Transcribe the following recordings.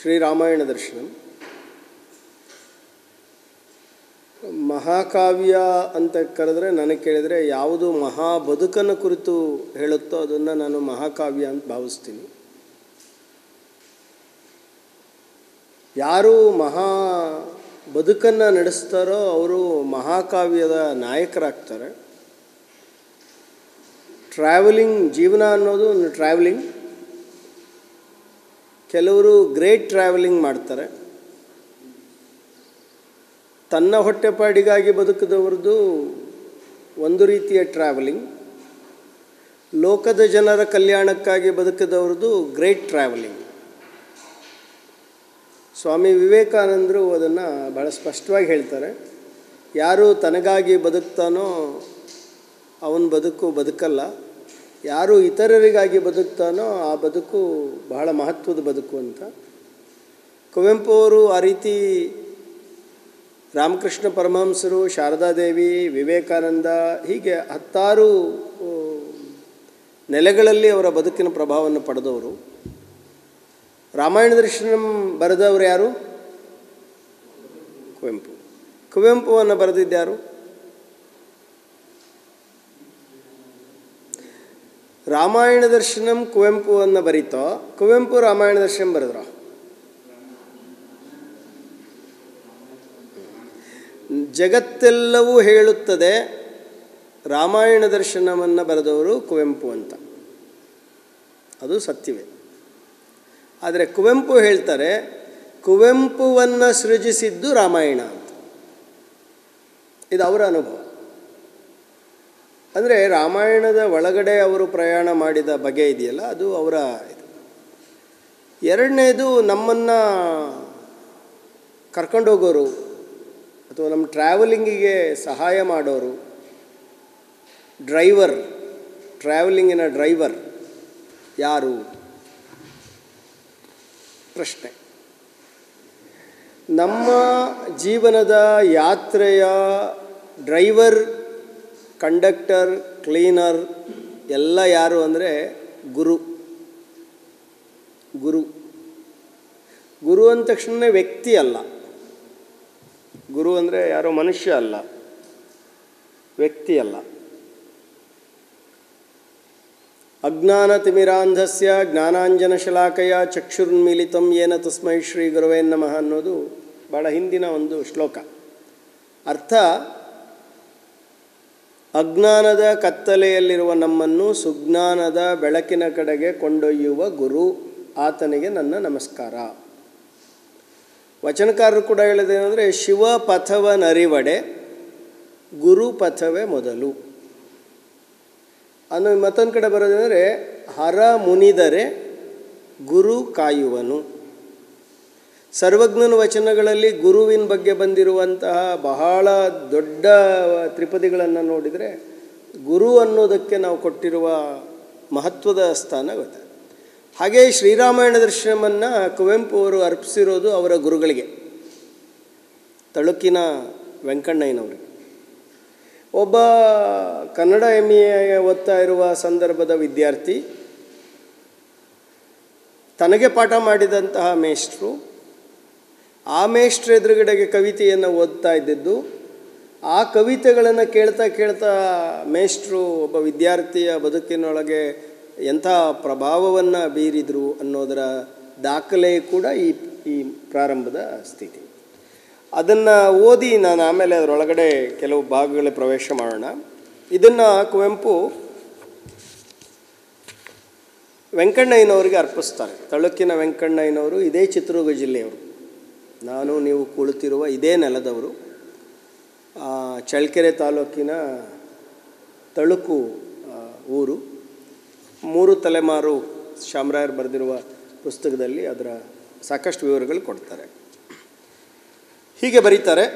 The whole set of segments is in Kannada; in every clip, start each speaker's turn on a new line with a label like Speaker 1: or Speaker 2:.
Speaker 1: ಶ್ರೀರಾಮಾಯಣ ದರ್ಶನಂ ಮಹಾಕಾವ್ಯ ಅಂತ ಕರೆದ್ರೆ ನನಗೆ ಕೇಳಿದರೆ ಯಾವುದು ಮಹಾ ಬದುಕನ್ನು ಕುರಿತು ಹೇಳುತ್ತೋ ಅದನ್ನು ನಾನು ಮಹಾಕಾವ್ಯ ಅಂತ ಭಾವಿಸ್ತೀನಿ ಯಾರು ಮಹಾ ಬದುಕನ್ನು ನಡೆಸ್ತಾರೋ ಅವರು ಮಹಾಕಾವ್ಯದ ನಾಯಕರಾಗ್ತಾರೆ ಟ್ರಾವೆಲಿಂಗ್ ಜೀವನ ಅನ್ನೋದು ಒಂದು ಟ್ರಾವೆಲಿಂಗ್ ಕೆಲವರು ಗ್ರೇಟ್ ಟ್ರಾವೆಲಿಂಗ್ ಮಾಡ್ತಾರೆ ತನ್ನ ಹೊಟ್ಟೆಪಾಡಿಗಾಗಿ ಬದುಕಿದವ್ರದ್ದು ಒಂದು ರೀತಿಯ ಟ್ರಾವೆಲಿಂಗ್ ಲೋಕದ ಜನರ ಕಲ್ಯಾಣಕ್ಕಾಗಿ ಬದುಕಿದವ್ರದ್ದು ಗ್ರೇಟ್ ಟ್ರಾವೆಲಿಂಗ್ ಸ್ವಾಮಿ ವಿವೇಕಾನಂದರು ಅದನ್ನು ಭಾಳ ಸ್ಪಷ್ಟವಾಗಿ ಹೇಳ್ತಾರೆ ಯಾರು ತನಗಾಗಿ ಬದುಕ್ತಾನೋ ಅವನ ಬದುಕು ಬದುಕಲ್ಲ ಯಾರು ಇತರರಿಗಾಗಿ ಬದುಕ್ತಾನೋ ಆ ಬದುಕು ಬಹಳ ಮಹತ್ವದ ಬದುಕು ಅಂತ ಕುವೆಂಪು ಅವರು ಆ ರೀತಿ ರಾಮಕೃಷ್ಣ ಪರಮಹಂಸರು ಶಾರದಾದೇವಿ ವಿವೇಕಾನಂದ ಹೀಗೆ ಹತ್ತಾರು ನೆಲೆಗಳಲ್ಲಿ ಅವರ ಬದುಕಿನ ಪ್ರಭಾವವನ್ನು ಪಡೆದವರು ರಾಮಾಯಣ ದರ್ಶನಂ ಬರೆದವರು ಯಾರು ಕುವೆಂಪು ಕುವೆಂಪುವನ್ನು ಬರೆದಿದ್ದ್ಯಾರು ರಾಮಾಯಣ ದರ್ಶನಂ ಕುವೆಂಪುವನ್ನು ಬರೀತೋ ಕುವೆಂಪು ರಾಮಾಯಣ ದರ್ಶನಂ ಬರೆದ್ರ ಜಗತ್ತೆಲ್ಲವೂ ಹೇಳುತ್ತದೆ ರಾಮಾಯಣ ದರ್ಶನವನ್ನು ಬರೆದವರು ಕುವೆಂಪು ಅಂತ ಅದು ಸತ್ಯವೇ ಆದರೆ ಕುವೆಂಪು ಹೇಳ್ತಾರೆ ಕುವೆಂಪುವನ್ನು ಸೃಜಿಸಿದ್ದು ರಾಮಾಯಣ ಅಂತ ಇದು ಅವರ ಅನುಭವ ಅಂದರೆ ರಾಮಾಯಣದ ಒಳಗಡೆ ಅವರು ಪ್ರಯಾಣ ಮಾಡಿದ ಬಗೆ ಇದೆಯಲ್ಲ ಅದು ಅವರ ಇದು ಎರಡನೇದು ನಮ್ಮನ್ನು ಕರ್ಕೊಂಡೋಗೋರು ಅಥವಾ ನಮ್ಮ ಟ್ರಾವೆಲಿಂಗಿಗೆ ಸಹಾಯ ಮಾಡೋರು ಡ್ರೈವರ್ ಟ್ರಾವೆಲಿಂಗಿನ ಡ್ರೈವರ್ ಯಾರು ಪ್ರಶ್ನೆ ನಮ್ಮ ಜೀವನದ ಯಾತ್ರೆಯ ಡ್ರೈವರ್ ಕಂಡಕ್ಟರ್ ಕ್ಲೀನರ್ ಎಲ್ಲ ಯಾರು ಅಂದರೆ ಗುರು ಗುರು ಗುರು ಅಂದ ತಕ್ಷಣ ವ್ಯಕ್ತಿ ಅಲ್ಲ ಗುರು ಅಂದರೆ ಯಾರೋ ಮನುಷ್ಯ ಅಲ್ಲ ವ್ಯಕ್ತಿ ಅಲ್ಲ ಅಜ್ಞಾನತಿಮಿರಾಂಧಸ್ಯ ಜ್ಞಾನಾಂಜನಶಲಾಕಯ ಚಕ್ಷುರ್ಮಿಲಿತಂ ಏನ ತಸ್ಮೈ ಶ್ರೀ ಗುರುವೇ ನಮಃ ಅನ್ನೋದು ಭಾಳ ಹಿಂದಿನ ಒಂದು ಶ್ಲೋಕ ಅರ್ಥ ಅಜ್ಞಾನದ ಕತ್ತಲೆಯಲ್ಲಿರುವ ನಮ್ಮನ್ನು ಸುಜ್ಞಾನದ ಬೆಳಕಿನ ಕಡೆಗೆ ಕೊಂಡೊಯ್ಯುವ ಗುರು ಆತನಿಗೆ ನನ್ನ ನಮಸ್ಕಾರ ವಚನಕಾರರು ಕೂಡ ಹೇಳೋದೇನೆಂದರೆ ಶಿವ ಪಥವ ನರಿವಡೆ ಗುರು ಪಥವೇ ಮೊದಲು ಅನ್ನೋ ಮತ್ತೊಂದು ಕಡೆ ಬರೋದಂದರೆ ಹರ ಮುನಿದರೆ ಗುರು ಕಾಯುವನು ಸರ್ವಜ್ಞನ ವಚನಗಳಲ್ಲಿ ಗುರುವಿನ ಬಗ್ಗೆ ಬಂದಿರುವಂತಹ ಬಹಳ ದೊಡ್ಡ ತ್ರಿಪದಿಗಳನ್ನು ನೋಡಿದರೆ ಗುರು ಅನ್ನೋದಕ್ಕೆ ನಾವು ಕೊಟ್ಟಿರುವ ಮಹತ್ವದ ಸ್ಥಾನ ಗೊತ್ತಾಗುತ್ತೆ ಹಾಗೆ ಶ್ರೀರಾಮಾಯಣ ದರ್ಶನವನ್ನು ಕುವೆಂಪು ಅವರು ಅರ್ಪಿಸಿರೋದು ಅವರ ಗುರುಗಳಿಗೆ ತಳುಕಿನ ವೆಂಕಣ್ಣಯ್ಯನವರಿಗೆ ಒಬ್ಬ ಕನ್ನಡ ಎಮ್ ಎ ಓದ್ತಾ ಇರುವ ಸಂದರ್ಭದ ವಿದ್ಯಾರ್ಥಿ ತನಗೆ ಪಾಠ ಮಾಡಿದಂತಹ ಮೇಷ್ಟ್ರು ಆ ಮೇಷ್ಟ್ರ ಎದುರುಗಡೆಗೆ ಕವಿತೆಯನ್ನು ಓದ್ತಾ ಇದ್ದಿದ್ದು ಆ ಕವಿತೆಗಳನ್ನು ಕೇಳ್ತಾ ಕೇಳ್ತಾ ಮೇಷ್ಟ್ರು ಒಬ್ಬ ವಿದ್ಯಾರ್ಥಿಯ ಬದುಕಿನೊಳಗೆ ಎಂಥ ಪ್ರಭಾವವನ್ನು ಬೀರಿದರು ಅನ್ನೋದರ ದಾಖಲೆ ಕೂಡ ಈ ಈ ಪ್ರಾರಂಭದ ಸ್ಥಿತಿ ಅದನ್ನು ಓದಿ ನಾನು ಆಮೇಲೆ ಅದರೊಳಗಡೆ ಕೆಲವು ಭಾಗಗಳಿಗೆ ಪ್ರವೇಶ ಮಾಡೋಣ ಇದನ್ನು ಕುವೆಂಪು ವೆಂಕಣ್ಣಯ್ಯನವರಿಗೆ ಅರ್ಪಿಸ್ತಾರೆ ತಳುಕಿನ ವೆಂಕಣ್ಣಯ್ಯನವರು ಇದೇ ಚಿತ್ರದುರ್ಗ ಜಿಲ್ಲೆಯವರು ನಾನು ನೀವು ಕುಳಿತಿರುವ ಇದೇ ನೆಲದವರು ಚಳ್ಳಕೆರೆ ತಾಲೂಕಿನ ತಳುಕು ಊರು ಮೂರು ತಲೆಮಾರು ಶಾಮರಾಯರು ಬರೆದಿರುವ ಪುಸ್ತಕದಲ್ಲಿ ಅದರ ಸಾಕಷ್ಟು ವಿವರಗಳು ಕೊಡ್ತಾರೆ ಹೀಗೆ ಬರೀತಾರೆ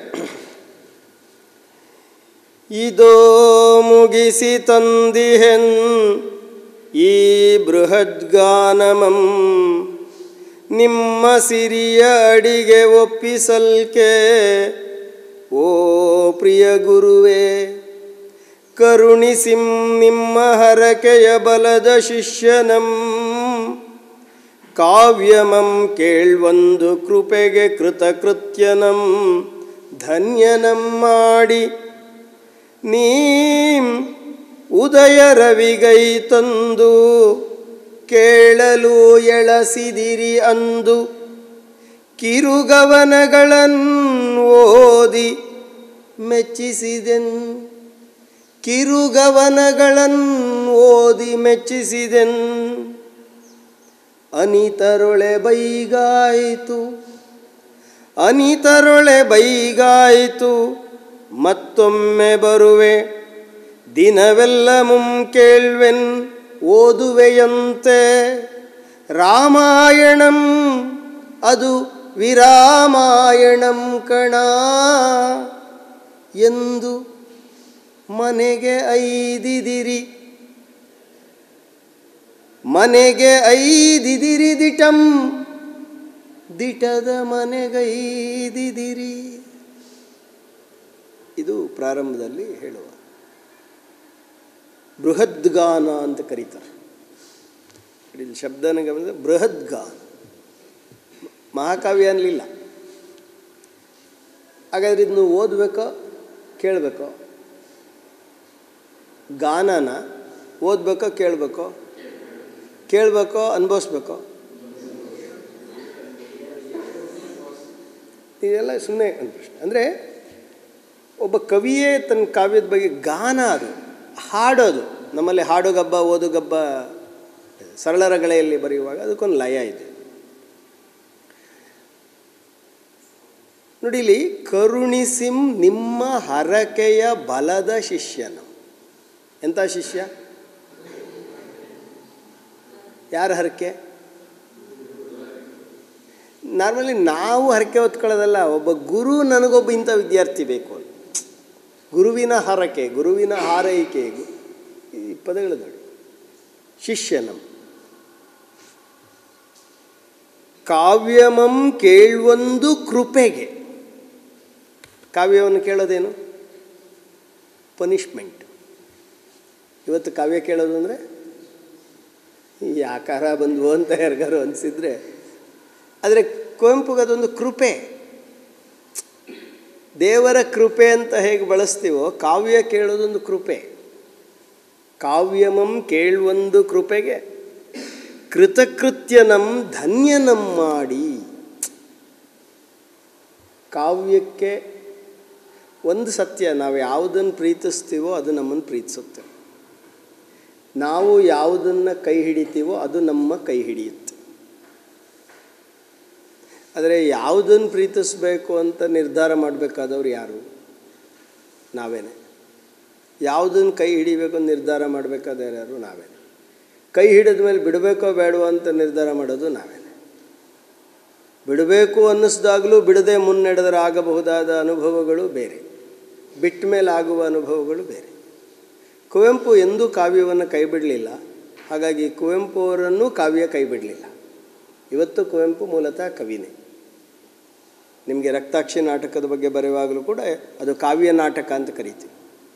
Speaker 1: ಇದೋ ಮುಗಿಸಿ ತಂದಿಹೆನ್ ಈ ಬೃಹದ್ಗಾನಮಂ ನಿಮ್ಮ ಸಿರಿಯ ಅಡಿಗೆ ಒಪ್ಪಿಸಲ್ಕೆ ಓ ಪ್ರಿಯ ಗುರುವೇ ಕರುಣಿಸಿಂ ನಿಮ್ಮ ಹರಕೆಯ ಬಲದ ಶಿಷ್ಯನಂ ಕಾವ್ಯಮಂ ಕೇಳ್ವಂದು ಕೃಪೆಗೆ ಕೃತಕೃತ್ಯನಂ ಧನ್ಯನಂ ಮಾಡಿ ನೀಂ ಉದಯ ರವಿಗೈ ತಂದು ಕೇಳಲು ಎಳಸಿದಿರಿ ಅಂದು ಕಿರುಗವನಗಳನ್ನು ಓದಿ ಮೆಚ್ಚಿಸಿದೆನ್ ಕಿರುಗವನಗಳನ್ನು ಓದಿ ಮೆಚ್ಚಿಸಿದೆನ್ ಅನಿತರೊಳೆ ಬೈಗಾಯಿತು ಅನಿತರೊಳೆ ಬೈಗಾಯಿತು ಮತ್ತೊಮ್ಮೆ ಬರುವೆ ದಿನವೆಲ್ಲ ಮುಂ ಕೇಳ್ವೆನ್ ಓದುವೆಯಂತೆ ರಾಮಾಯಣಂ ಅದು ವಿರಾಮಾಯಣಂ ಕಣ ಎಂದು ಮನೆಗೆ ಐದಿದಿರಿ ಮನೆಗೆ ಐದಿದಿರಿ ದಿಟಂ ದಿಟದ ಮನೆಗೈದಿದಿರಿ ಇದು ಪ್ರಾರಂಭದಲ್ಲಿ ಹೇಳುವ ಬೃಹದ್ಗಾನ ಅಂತ ಕರೀತಾರೆ ಇಲ್ಲಿ ಶಬ್ದನ ಗಮನಿಸಿದ್ರೆ ಬೃಹದ್ಗಾನ ಮಹಾಕಾವ್ಯ ಅನ್ನಲಿಲ್ಲ ಹಾಗಾದ್ರೆ ಇದನ್ನು ಓದಬೇಕೋ ಕೇಳಬೇಕೋ ಗಾನನ ಓದಬೇಕೋ ಕೇಳಬೇಕೋ ಕೇಳಬೇಕೋ ಅನುಭವಿಸ್ಬೇಕೋ ಇದೆಲ್ಲ ಸುಮ್ಮನೆ ಒಂದು ಪ್ರಶ್ನೆ ಅಂದರೆ ಒಬ್ಬ ಕವಿಯೇ ತನ್ನ ಕಾವ್ಯದ ಬಗ್ಗೆ ಗಾನ ಅದು ಹಾಡೋದು ನಮ್ಮಲ್ಲಿ ಹಾಡುಗಬ್ಬ ಓದುಗಬ್ಬ ಸರಳರ ಗಳೆಯಲ್ಲಿ ಬರೆಯುವಾಗ ಅದಕ್ಕೊಂದು ಲಯ ಇದೆ ನೋಡಿ ಇಲ್ಲಿ ಕರುಣಿಸಿಂ ನಿಮ್ಮ ಹರಕೆಯ ಬಲದ ಶಿಷ್ಯನು ಎಂಥ ಶಿಷ್ಯ ಯಾರ ಹರಕೆ ನಾರ್ಮಲಿ ನಾವು ಹರಕೆ ಹೊತ್ಕೊಳ್ಳೋದಲ್ಲ ಒಬ್ಬ ಗುರು ನನಗೊಬ್ಬ ಇಂಥ ವಿದ್ಯಾರ್ಥಿ ಬೇಕು ಅಂತ ಗುರುವಿನ ಹರಕೆ ಗುರುವಿನ ಹಾರೈಕೆ ಗು- ಈ ಪದಗಳು ನೋಡಿ ಶಿಷ್ಯನಂ ಕಾವ್ಯಮಂ ಕೇಳುವೊಂದು ಕೃಪೆಗೆ ಕಾವ್ಯವನ್ನು ಕೇಳೋದೇನು ಪನಿಷ್ಮೆಂಟ್ ಇವತ್ತು ಕಾವ್ಯ ಕೇಳೋದು ಅಂದರೆ ಈ ಆಕಾರ ಬಂದ್ವು ಅಂತ ಯಾರಿಗಾರು ಅನಿಸಿದ್ರೆ ಆದರೆ ಕುವೆಂಪುಗೆ ಅದೊಂದು ಕೃಪೆ ದೇವರ ಕೃಪೆ ಅಂತ ಹೇಗೆ ಬಳಸ್ತೀವೋ ಕಾವ್ಯ ಕೇಳೋದೊಂದು ಕೃಪೆ ಕಾವ್ಯಮಂ ಕೇಳುವೊಂದು ಕೃಪೆಗೆ ಕೃತಕೃತ್ಯನಂ ಧನ್ಯನಂ ಮಾಡಿ ಕಾವ್ಯಕ್ಕೆ ಒಂದು ಸತ್ಯ ನಾವು ಯಾವುದನ್ನು ಪ್ರೀತಿಸ್ತೀವೋ ಅದು ನಮ್ಮನ್ನು ಪ್ರೀತಿಸುತ್ತೆ ನಾವು ಯಾವುದನ್ನು ಕೈ ಹಿಡಿತೀವೋ ಅದು ನಮ್ಮ ಕೈ ಹಿಡಿಯುತ್ತೆ ಆದರೆ ಯಾವುದನ್ನು ಪ್ರೀತಿಸಬೇಕು ಅಂತ ನಿರ್ಧಾರ ಮಾಡಬೇಕಾದವ್ರು ಯಾರು ನಾವೇನೆ ಯಾವುದನ್ನು ಕೈ ಹಿಡಿಬೇಕು ಅಂತ ನಿರ್ಧಾರ ಮಾಡಬೇಕಾದವ್ರು ಯಾರು ನಾವೇನೆ ಕೈ ಹಿಡಿದ ಮೇಲೆ ಬಿಡಬೇಕೋ ಬೇಡವೋ ಅಂತ ನಿರ್ಧಾರ ಮಾಡೋದು ನಾವೇನೆ ಬಿಡಬೇಕು ಅನ್ನಿಸ್ದಾಗಲೂ ಬಿಡದೆ ಮುನ್ನಡೆದರೆ ಆಗಬಹುದಾದ ಅನುಭವಗಳು ಬೇರೆ ಬಿಟ್ಟ ಮೇಲೆ ಆಗುವ ಅನುಭವಗಳು ಬೇರೆ ಕುವೆಂಪು ಎಂದೂ ಕಾವ್ಯವನ್ನು ಕೈ ಬಿಡಲಿಲ್ಲ ಹಾಗಾಗಿ ಕುವೆಂಪು ಅವರನ್ನು ಕಾವ್ಯ ಕೈ ಬಿಡಲಿಲ್ಲ ಇವತ್ತು ಕುವೆಂಪು ಮೂಲತಃ ಕವಿನೇ ನಿಮಗೆ ರಕ್ತಾಕ್ಷಿ ನಾಟಕದ ಬಗ್ಗೆ ಬರೆಯುವಾಗಲೂ ಕೂಡ ಅದು ಕಾವ್ಯ ನಾಟಕ ಅಂತ ಕರಿತೀವಿ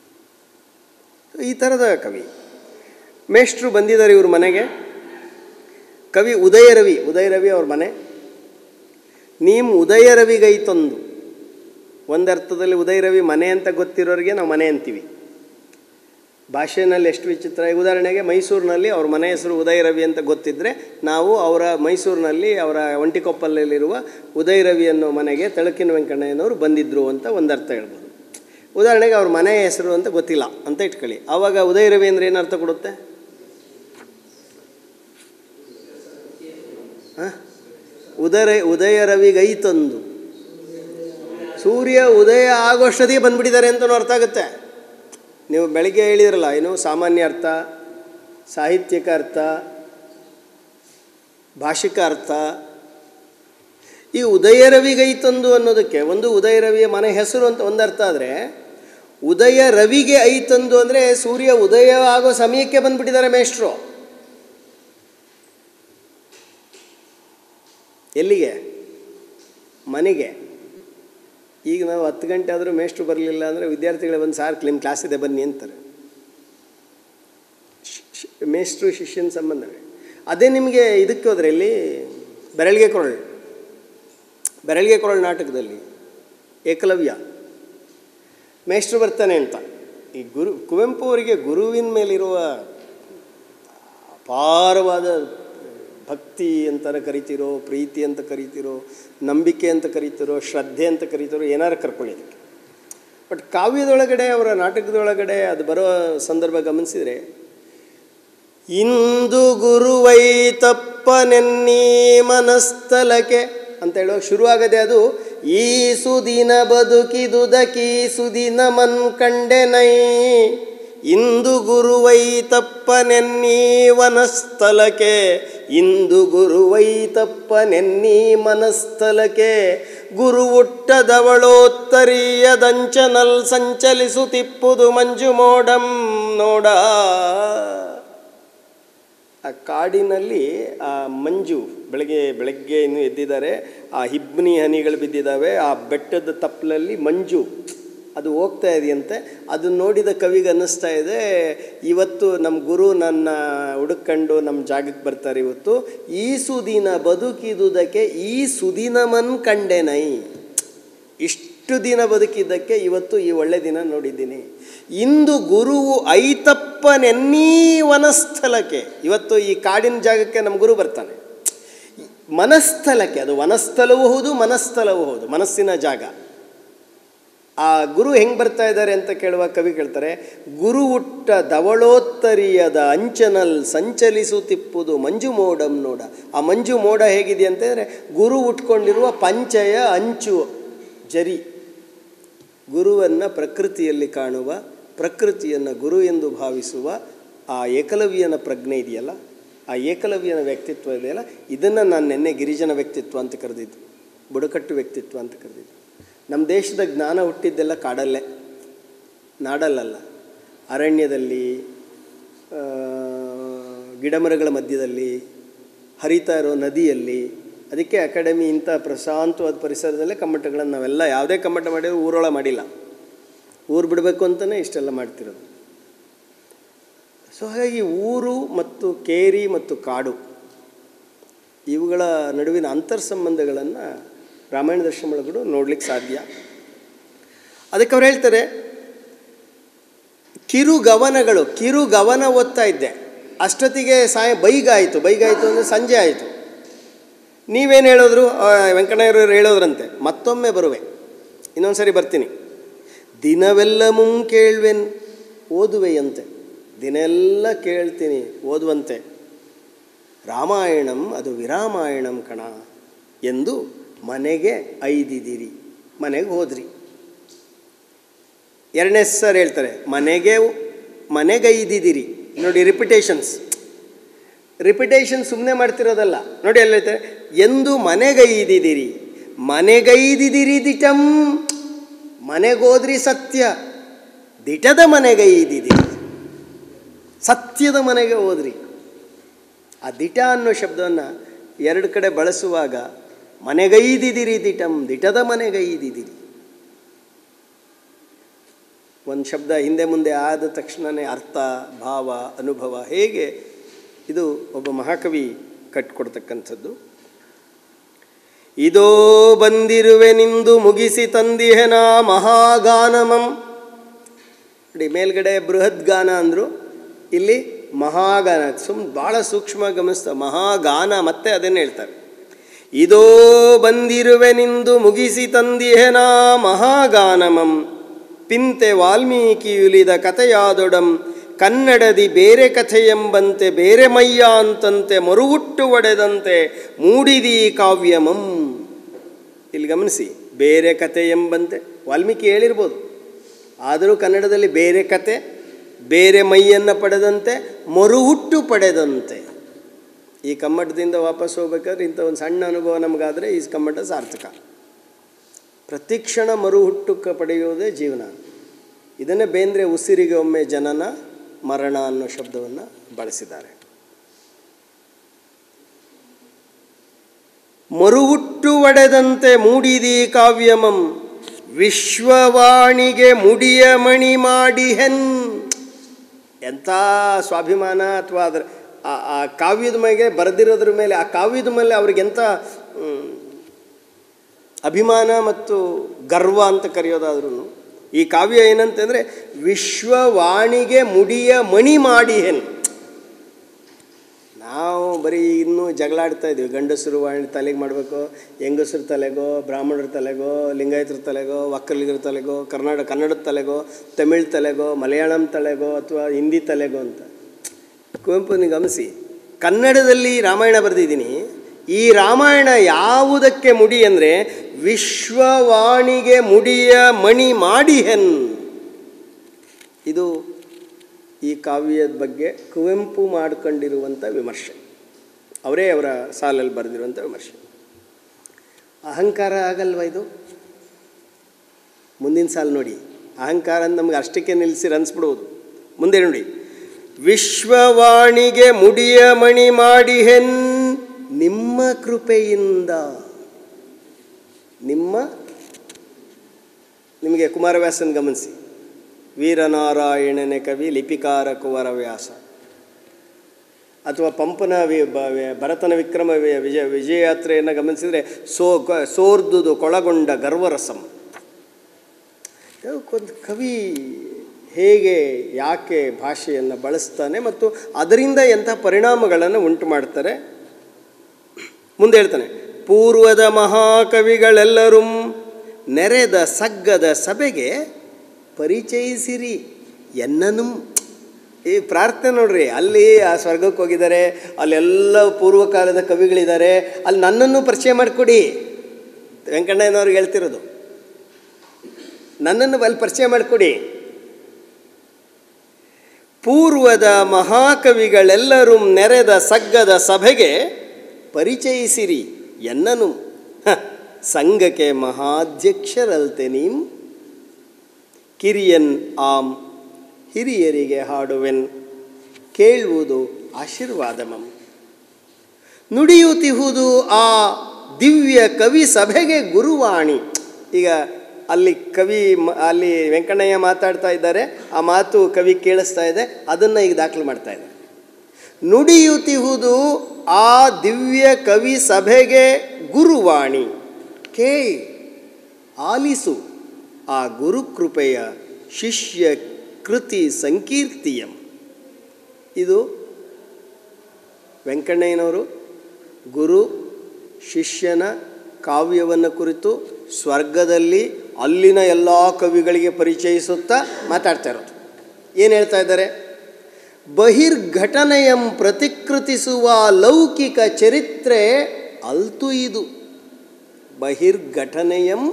Speaker 1: ಈ ಥರದ ಕವಿ ಮೇಷ್ಟ್ರು ಬಂದಿದ್ದಾರೆ ಇವ್ರ ಮನೆಗೆ ಕವಿ ಉದಯ ರವಿ ಉದಯ ರವಿ ಅವ್ರ ಮನೆ ನೀಮ್ ಉದಯ ರವಿಗೈ ತಂದು ಒಂದರ್ಥದಲ್ಲಿ ಉದಯ ರವಿ ಮನೆ ಅಂತ ಗೊತ್ತಿರೋರಿಗೆ ನಾವು ಮನೆ ಅಂತೀವಿ ಭಾಷೆನಲ್ಲಿ ಎಷ್ಟು ವಿಚಿತ್ರ ಈಗ ಉದಾಹರಣೆಗೆ ಮೈಸೂರಿನಲ್ಲಿ ಅವ್ರ ಮನೆ ಹೆಸರು ಉದಯ ರವಿ ಅಂತ ಗೊತ್ತಿದ್ದರೆ ನಾವು ಅವರ ಮೈಸೂರಿನಲ್ಲಿ ಅವರ ಒಂಟಿಕೊಪ್ಪಲಲ್ಲಿರುವ ಉದಯ ರವಿ ಅನ್ನೋ ಮನೆಗೆ ತಳಕಿನ ವೆಂಕಣ್ಣಯ್ಯನವರು ಬಂದಿದ್ದರು ಅಂತ ಒಂದರ್ಥ ಹೇಳ್ಬೋದು ಉದಾಹರಣೆಗೆ ಅವ್ರ ಮನೆ ಹೆಸರು ಅಂತ ಗೊತ್ತಿಲ್ಲ ಅಂತ ಇಟ್ಕೊಳ್ಳಿ ಆವಾಗ ಉದಯ ರವಿ ಅಂದರೆ ಏನು ಅರ್ಥ ಕೊಡುತ್ತೆ ಹಾಂ ಉದರ ಉದಯ ರವಿಗೈ ತಂದು ಸೂರ್ಯ ಉದಯ ಆಗೋಷ್ಟೊತ್ತಿಗೆ ಬಂದ್ಬಿಟ್ಟಿದ್ದಾರೆ ಅಂತಲೂ ಅರ್ಥ ಆಗುತ್ತೆ ನೀವು ಬೆಳಿಗ್ಗೆ ಹೇಳಿದ್ರಲ್ಲ ಏನು ಸಾಮಾನ್ಯ ಅರ್ಥ ಸಾಹಿತ್ಯಿಕ ಅರ್ಥ ಭಾಷಿಕ ಅರ್ಥ ಈ ಉದಯ ರವಿಗೈ ತಂದು ಅನ್ನೋದಕ್ಕೆ ಒಂದು ಉದಯ ರವಿಯ ಮನೆ ಹೆಸರು ಅಂತ ಒಂದು ಅರ್ಥ ಆದರೆ ಉದಯ ರವಿಗೆ ಐ ತಂದು ಅಂದರೆ ಸೂರ್ಯ ಉದಯ ಆಗೋ ಸಮಯಕ್ಕೆ ಬಂದ್ಬಿಟ್ಟಿದ್ದಾರೆ ಮೇಷ್ಟ್ರು ಎಲ್ಲಿಗೆ ಮನೆಗೆ ಈಗ ನಾವು ಹತ್ತು ಗಂಟೆ ಆದರೂ ಮೇಷ್ಟ್ರು ಬರಲಿಲ್ಲ ಅಂದರೆ ವಿದ್ಯಾರ್ಥಿಗಳೇ ಒಂದು ಸಾರ್ ನಿಮ್ಮ ಕ್ಲಾಸ್ ಇದೆ ಬನ್ನಿ ಅಂತಾರೆ ಶ್- ಶ್- ಮೇಷ್ಟ್ರು ಶಿಷ್ಯನ ಸಂಬಂಧವೇ ಅದೇ ನಿಮಗೆ ಇದಕ್ಕೆ ಹೋದ್ರೆ ಇಲ್ಲಿ ಬೆರಳಿಗೆ ಕೊರಳು ಬೆರಳಿಗೆ ಕೊರಳು ನಾಟಕದಲ್ಲಿ ಏಕಲವ್ಯ ಮೇಷ್ಟ್ರು ಬರ್ತಾನೆ ಅಂತ ಈ ಗುರು ಕುವೆಂಪು ಅವರಿಗೆ ಗುರುವಿನ ಮೇಲಿರುವ ಅಪಾರವಾದ ಭಕ್ತಿ ಅಂತಾನೆ ಕರಿತಿರೋ ಪ್ರೀತಿ ಅಂತ ಕರಿತಿರೋ ನಂಬಿಕೆ ಅಂತ ಕರಿತಿರೋ ಶ್ರದ್ಧೆ ಅಂತ ಕರಿತಿರೋ ಏನಾರು ಕರ್ಕೊಳ್ಳಿ ಅದಕ್ಕೆ ಬಟ್ ಕಾವ್ಯದೊಳಗಡೆ ಅವರ ನಾಟಕದೊಳಗಡೆ ಅದು ಬರೋ ಸಂದರ್ಭ ಗಮನಿಸಿದರೆ ಇಂದು ಗುರುವೈ ತಪ್ಪನೆನ್ನೀ ಮನಸ್ಥಲಕ್ಕೆ ಅಂತ ಹೇಳುವಾಗ ಶುರುವಾಗದೆ ಅದು ಈ ಸುದಿನ ಬದುಕಿದುದಕಿ ಸುದಿನ ಮನ್ ಕಂಡೆನೈ ಇಂದು ಗುರುವೈ ತಪ್ಪನೆನ್ನೀ ವನಸ್ಥಲಕ್ಕೆ ಇಂದು ಗುರುವೈ ತಪ್ಪನೆನ್ನೀ ಮನಸ್ಥಲಕ್ಕೆ ಗುರು ಹುಟ್ಟದವಳೋತ್ತರೀಯದಂಚನಲ್ ಸಂಚಲಿಸುತ್ತಿಪ್ಪುದು ಮಂಜು ಮೋಡಂ ನೋಡ ಆ ಕಾಡಿನಲ್ಲಿ ಆ ಮಂಜು ಬೆಳಗ್ಗೆ ಬೆಳಗ್ಗೆ ಇನ್ನೂ ಎದ್ದಿದ್ದಾರೆ ಆ ಹಿಬ್ನಿ ಹನಿಗಳು ಬಿದ್ದಿದ್ದಾವೆ ಆ ಬೆಟ್ಟದ ತಪ್ಪಲಲ್ಲಿ ಮಂಜು ಅದು ಹೋಗ್ತಾ ಇದೆಯಂತೆ ಅದನ್ನು ನೋಡಿದ ಕವಿಗೆ ಅನ್ನಿಸ್ತಾ ಇದೆ ಇವತ್ತು ನಮ್ಮ ಗುರು ನನ್ನ ಹುಡುಕೊಂಡು ನಮ್ಮ ಜಾಗಕ್ಕೆ ಬರ್ತಾರೆ ಇವತ್ತು ಈ ಸುದಿನ ಬದುಕಿದುದಕ್ಕೆ ಈ ಸುದಿನಮನ್ ಕಂಡೆನೈ ಇಷ್ಟು ದಿನ ಬದುಕಿದ್ದಕ್ಕೆ ಇವತ್ತು ಈ ಒಳ್ಳೆ ದಿನ ನೋಡಿದ್ದೀನಿ ಇಂದು ಗುರುವು ಐತಪ್ಪನೆನ್ನೀ ವನಸ್ಥಲಕ್ಕೆ ಇವತ್ತು ಈ ಕಾಡಿನ ಜಾಗಕ್ಕೆ ನಮ್ಮ ಗುರು ಬರ್ತಾನೆ ಮನಸ್ಥಲಕ್ಕೆ ಅದು ವನಸ್ಥಲವೂ ಹೌದು ಮನಸ್ಥಲವೂ ಹೌದು ಮನಸ್ಸಿನ ಜಾಗ ಆ ಗುರು ಹೆಂಗೆ ಬರ್ತಾ ಇದ್ದಾರೆ ಅಂತ ಕೇಳುವ ಕವಿ ಕೇಳ್ತಾರೆ ಗುರು ಹುಟ್ಟ ಧವಳೋತ್ತರಿಯದ ಅಂಚನಲ್ ಸಂಚಲಿಸುತ್ತಿಪ್ಪುದು ಮಂಜು ಮೋಡಂ ನೋಡ ಆ ಮಂಜು ಮೋಡ ಹೇಗಿದೆ ಅಂತಂದರೆ ಗುರು ಉಟ್ಕೊಂಡಿರುವ ಪಂಚಯ ಅಂಚು ಜರಿ ಗುರುವನ್ನು ಪ್ರಕೃತಿಯಲ್ಲಿ ಕಾಣುವ ಪ್ರಕೃತಿಯನ್ನು ಗುರು ಎಂದು ಭಾವಿಸುವ ಆ ಏಕಲವ್ಯನ ಪ್ರಜ್ಞೆ ಇದೆಯಲ್ಲ ಆ ಏಕಲವ್ಯನ ವ್ಯಕ್ತಿತ್ವ ಇದೆಯಲ್ಲ ಇದನ್ನು ನಾನು ನಿನ್ನೆ ಗಿರಿಜನ ವ್ಯಕ್ತಿತ್ವ ಅಂತ ಕರೆದಿದ್ದು ಬುಡಕಟ್ಟು ವ್ಯಕ್ತಿತ್ವ ಅಂತ ಕರೆದಿದ್ದು ನಮ್ಮ ದೇಶದ ಜ್ಞಾನ ಹುಟ್ಟಿದ್ದೆಲ್ಲ ಕಾಡಲ್ಲೇ ನಾಡಲ್ಲಲ್ಲ ಅರಣ್ಯದಲ್ಲಿ ಆ, ಗಿಡಮರಗಳ ಮಧ್ಯದಲ್ಲಿ ಹರಿತಾ ಇರೋ ನದಿಯಲ್ಲಿ ಅದಕ್ಕೆ ಅಕಾಡೆಮಿ ಇಂಥ ಪ್ರಶಾಂತವಾದ ಪರಿಸರದಲ್ಲೇ ಕಮ್ಮಟಗಳನ್ನು ನಾವೆಲ್ಲ ಯಾವುದೇ ಕಮ್ಮಟ ಮಾಡಿದ್ರು ಊರೊಳ ಮಾಡಿಲ್ಲ ಊರು ಬಿಡಬೇಕು ಅಂತಲೇ ಇಷ್ಟೆಲ್ಲ ಮಾಡ್ತಿರೋದು ಸೊ ಹಾಗಾಗಿ ಊರು ಮತ್ತು ಕೇರಿ ಮತ್ತು ಕಾಡು ಇವುಗಳ ನಡುವಿನ ಅಂತರ್ ಸಂಬಂಧಗಳನ್ನು ರಾಮಾಯಣ ದರ್ಶನಗಳು ನೋಡ್ಲಿಕ್ಕೆ ಸಾಧ್ಯ ಅದಕ್ಕೆ ಅವ್ರು ಹೇಳ್ತಾರೆ ಕಿರುಗವನಗಳು ಕಿರುಗವನ ಓದ್ತಾ ಇದ್ದೆ ಅಷ್ಟೊತ್ತಿಗೆ ಸಾಯ ಬೈಗಾಯಿತು ಬೈಗಾಯಿತು ಅಂದರೆ ಸಂಜೆ ಆಯಿತು ನೀವೇನು ಹೇಳಿದ್ರು ಆ, ವೆಂಕಣ್ಣಯ್ಯರು ಹೇಳೋದ್ರಂತೆ ಮತ್ತೊಮ್ಮೆ ಬರುವೆ ಇನ್ನೊಂದು ಸರಿ ಬರ್ತೀನಿ ದಿನವೆಲ್ಲ ಮುಂ ಕೇಳ್ವೆನ್ ಓದುವೆಯಂತೆ ದಿನೆಲ್ಲ ಕೇಳ್ತೀನಿ ಓದುವಂತೆ ರಾಮಾಯಣಂ ಅದು ವಿರಾಮಾಯಣಂ ಕಣ ಎಂದು ಮನೆಗೆ ಐದಿದಿರಿ ಮನೆಗೆ ಹೋದ್ರಿ ಎರಡನೇ ಸರ್ ಹೇಳ್ತಾರೆ ಮನೆಗೆ ಮನೆಗೈದಿದಿರಿ ನೋಡಿ ರಿಪಿಟೇಷನ್ಸ್ ರಿಪಿಟೇಷನ್ ಸುಮ್ಮನೆ ಮಾಡ್ತಿರೋದಲ್ಲ ನೋಡಿ ಅಲ್ಲಿ ಹೇಳ್ತಾರೆ ಎಂದು ಮನೆಗೈದಿದಿರಿ ಮನೆಗೈದಿದಿರಿ ದಿಟಂ ಮನೆಗೋದ್ರಿ ಸತ್ಯ ದಿಟದ ಮನೆಗೈದಿದಿರಿ ಸತ್ಯದ ಮನೆಗೆ ಹೋದ್ರಿ ಆ ದಿಟ ಅನ್ನೋ ಶಬ್ದವನ್ನು ಎರಡು ಕಡೆ ಬಳಸುವಾಗ ಮನೆಗೈದಿದಿರಿ ದಿಟಂ ದಿಟದ ಮನೆಗೈದಿದಿರಿ ಒಂದು ಶಬ್ದ ಹಿಂದೆ ಮುಂದೆ ಆದ ತಕ್ಷಣವೇ ಅರ್ಥ ಭಾವ ಅನುಭವ ಹೇಗೆ ಇದು ಒಬ್ಬ ಮಹಾಕವಿ ಕಟ್ಕೊಡ್ತಕ್ಕಂಥದ್ದು ಇದೋ ಬಂದಿರುವೆ ನಿಂದು ಮುಗಿಸಿ ತಂದಿಹೆನ ಮಹಾಗಾನಮಂ ನೋಡಿ ಮೇಲ್ಗಡೆ ಬೃಹತ್ ಗಾನ ಅಂದರು ಇಲ್ಲಿ ಮಹಾಗಾನ ಸುಮ್ ಭಾಳ ಸೂಕ್ಷ್ಮ ಗಮನಿಸ್ತಾ ಮಹಾಗಾನ ಮತ್ತೆ ಅದನ್ನೇ ಹೇಳ್ತಾರೆ ಇದೋ ಬಂದಿರುವೆ ನಿಂದು ಮುಗಿಸಿ ತಂದಿಹೆನ ಮಹಾಗಾನಮಂ ಪಿಂತೆ ವಾಲ್ಮೀಕಿಯುಲಿದ ಕಥೆಯಾದೊಡಂ ಕನ್ನಡದಿ ಬೇರೆ ಕಥೆಯೆಂಬಂತೆ ಬೇರೆ ಮಯ್ಯ ಅಂತಂತೆ ಮರುಗುಟ್ಟು ಒಡೆದಂತೆ ಮೂಡಿದಿ ಕಾವ್ಯಮಂ ಇಲ್ಲಿ ಗಮನಿಸಿ ಬೇರೆ ಕಥೆ ಎಂಬಂತೆ ವಾಲ್ಮೀಕಿ ಹೇಳಿರ್ಬೋದು ಆದರೂ ಕನ್ನಡದಲ್ಲಿ ಬೇರೆ ಕತೆ ಬೇರೆ ಮೈಯನ್ನು ಪಡೆದಂತೆ ಮರುಹುಟ್ಟು ಪಡೆದಂತೆ ಈ ಕಮ್ಮಟದಿಂದ ವಾಪಸ್ ಹೋಗ್ಬೇಕಾದ್ರೆ ಇಂಥ ಒಂದು ಸಣ್ಣ ಅನುಭವ ನಮಗಾದರೆ ಈ ಕಮ್ಮಟ ಸಾರ್ಥಕ ಪ್ರತಿಕ್ಷಣ ಮರುಹುಟ್ಟು ಕ ಪಡೆಯುವುದೇ ಜೀವನ ಇದನ್ನೇ ಬೇಂದ್ರೆ ಉಸಿರಿಗೆ ಒಮ್ಮೆ ಜನನ ಮರಣ ಅನ್ನೋ ಶಬ್ದವನ್ನು ಬಳಸಿದ್ದಾರೆ ಮರುಹುಟ್ಟು ಒಡೆದಂತೆ ಮೂಡಿದಿ ಕಾವ್ಯಮಂ ವಿಶ್ವವಾಣಿಗೆ ಮುಡಿಯ ಮಣಿ ಮಾಡಿ ಹೆನ್ ಎಂಥ ಸ್ವಾಭಿಮಾನ ಅಥವಾ ಅದರ ಆ ಆ ಕಾವ್ಯದ ಮೇಲೆ ಬರೆದಿರೋದ್ರ ಮೇಲೆ ಆ ಕಾವ್ಯದ ಮೇಲೆ ಅವ್ರಿಗೆಂಥ ಮ್, ಅಭಿಮಾನ ಮತ್ತು ಗರ್ವ ಅಂತ ಕರೆಯೋದಾದ್ರೂ ಈ ಕಾವ್ಯ ಏನಂತಂದರೆ ವಿಶ್ವವಾಣಿಗೆ ಮುಡಿಯ ಮಣಿ ಮಾಡಿ ಹೆನ್ ನಾವು ಬರೀ ಇನ್ನೂ ಜಗಳಾಡ್ತಾ ಇದ್ದೀವಿ ಗಂಡಸರು ವಾಣಿ ತಲೆಗೆ ಮಾಡಬೇಕು ಹೆಂಗಸರ ತಲೆಗೋ ಬ್ರಾಹ್ಮಣರ ತಲೆಗೋ ಲಿಂಗಾಯತರ ತಲೆಗೋ ಒಕ್ಕಲಿಗರ ತಲೆಗೋ ಕರ್ನಾಟಕ ಕನ್ನಡದ ತಲೆಗೋ ತಮಿಳ್ ತಲೆಗೋ ಮಲಯಾಳಂ ತಲೆಗೋ ಅಥವಾ ಹಿಂದಿ ತಲೆಗೋ ಅಂತ ಕುವೆಂಪುನ ಗಮನಿಸಿ ಕನ್ನಡದಲ್ಲಿ ರಾಮಾಯಣ ಬರೆದಿದ್ದೀನಿ ಈ ರಾಮಾಯಣ ಯಾವುದಕ್ಕೆ ಮುಡಿ ಅಂದರೆ ವಿಶ್ವವಾಣಿಗೆ ಮುಡಿಯ ಮಣಿ ಮಾಡಿ ಹೆನ್ ಇದು ಈ ಕಾವ್ಯದ ಬಗ್ಗೆ ಕುವೆಂಪು ಮಾಡಿಕೊಂಡಿರುವಂಥ ವಿಮರ್ಶೆ ಅವರೇ ಅವರ ಸಾಲಲ್ಲಿ ಬರೆದಿರುವಂಥ ವಿಮರ್ಶೆ ಅಹಂಕಾರ ಆಗಲ್ವಾ ಇದು ಮುಂದಿನ ಸಾಲು ನೋಡಿ ಅಹಂಕಾರ ಅಂತ ನಮ್ಗೆ ಅಷ್ಟಕ್ಕೆ ನಿಲ್ಲಿಸಿ ಅನ್ಸ್ಬಿಡ್ಬೋದು ಮುಂದೆ ನೋಡಿ ವಿಶ್ವವಾಣಿಗೆ ಮುಡಿಯ ಮಣಿ ಮಾಡಿ ಹೆನ್ ನಿಮ್ಮ ಕೃಪೆಯಿಂದ ನಿಮ್ಮ ನಿಮಗೆ ಕುಮಾರವ್ಯಾಸನ ಗಮನಿಸಿ ವೀರನಾರಾಯಣನ ಕವಿ ಲಿಪಿಕಾರ ಕುವರವ್ಯಾಸ ಅಥವಾ ಪಂಪನ ವಿ ಬ- ವಿ- ಭರತನ ವಿಕ್ರಮ ವಿ- ವಿಜಯ ವಿಜಯಯಾತ್ರೆಯನ್ನು ಗಮನಿಸಿದರೆ ಸೋ ಗ- ಸೋರ್ದುದು ಕೊಳಗೊಂಡ ಗರ್ವರಸಂ ಒಂದು ಕವಿ ಹೇಗೆ ಯಾಕೆ ಭಾಷೆಯನ್ನು ಬಳಸ್ತಾನೆ ಮತ್ತು ಅದರಿಂದ ಎಂಥ ಪರಿಣಾಮಗಳನ್ನು ಉಂಟು ಮಾಡ್ತಾರೆ ಮುಂದೆ ಹೇಳ್ತಾನೆ ಪೂರ್ವದ ಮಹಾಕವಿಗಳೆಲ್ಲರೂ ನೆರೆದ ಸಗ್ಗದ ಸಭೆಗೆ ಪರಿಚಯಿಸಿರಿ ಎನ್ನನು ಈ ಪ್ರಾರ್ಥನೆ ನೋಡ್ರಿ ಅಲ್ಲಿ ಆ ಸ್ವರ್ಗಕ್ಕೆ ಹೋಗಿದ್ದಾರೆ ಅಲ್ಲೆಲ್ಲ ಪೂರ್ವಕಾಲದ ಕವಿಗಳಿದ್ದಾರೆ ಅಲ್ಲಿ ನನ್ನನ್ನು ಪರಿಚಯ ಮಾಡಿಕೊಡಿ ವೆಂಕಣ್ಣಯ್ಯನವ್ರಿಗೆ ಹೇಳ್ತಿರೋದು ನನ್ನನ್ನು ಅಲ್ಲಿ ಪರಿಚಯ ಮಾಡಿಕೊಡಿ ಪೂರ್ವದ ಮಹಾಕವಿಗಳೆಲ್ಲರೂ ನೆರೆದ ಸಗ್ಗದ ಸಭೆಗೆ ಪರಿಚಯಿಸಿರಿ ಎನ್ನನು ಹ, ಸಂಘಕ್ಕೆ ಮಹಾಧ್ಯಕ್ಷರಲ್ತೆ ನೀಂ ಕಿರಿಯನ್ ಆಂ ಹಿರಿಯರಿಗೆ ಹಾಡುವೆನ್ ಕೇಳುವುದು ಆಶೀರ್ವಾದಮಂ ನುಡಿಯುತ್ತಿಹುದು ಆ ದಿವ್ಯ ಕವಿ ಸಭೆಗೆ ಗುರುವಾಣಿ ಈಗ ಅಲ್ಲಿ ಕವಿ ಮ- ಅಲ್ಲಿ ವೆಂಕಣ್ಣಯ್ಯ ಮಾತಾಡ್ತಾ ಇದ್ದಾರೆ ಆ ಮಾತು ಕವಿ ಕೇಳಿಸ್ತಾ ಇದೆ ಅದನ್ನು ಈಗ ದಾಖಲು ಮಾಡ್ತಾ ಇದ್ದಾರೆ ನುಡಿಯುತ್ತಿಹುದು ಆ ದಿವ್ಯ ಕವಿ ಸಭೆಗೆ ಗುರುವಾಣಿ ಕೇಳಿ ಆಲಿಸು ಆ ಗುರುಕೃಪೆಯ ಶಿಷ್ಯ ಕೃತಿ ಸಂಕೀರ್ತಿಯಂ ಇದು ವೆಂಕಣ್ಣಯ್ಯನವರು ಗುರು ಶಿಷ್ಯನ ಕಾವ್ಯವನ್ನು ಕುರಿತು ಸ್ವರ್ಗದಲ್ಲಿ ಅಲ್ಲಿನ ಎಲ್ಲ ಕವಿಗಳಿಗೆ ಪರಿಚಯಿಸುತ್ತಾ ಮಾತಾಡ್ತಾ ಇರೋದು ಏನು ಹೇಳ್ತಾ ಇದ್ದಾರೆ ಬಹಿರ್ಘಟನೆಯಂ ಪ್ರತಿಕೃತಿಸುವ ಲೌಕಿಕ ಚರಿತ್ರೆ ಅಲ್ತು ಇದು ಬಹಿರ್ಘಟನೆಯಂ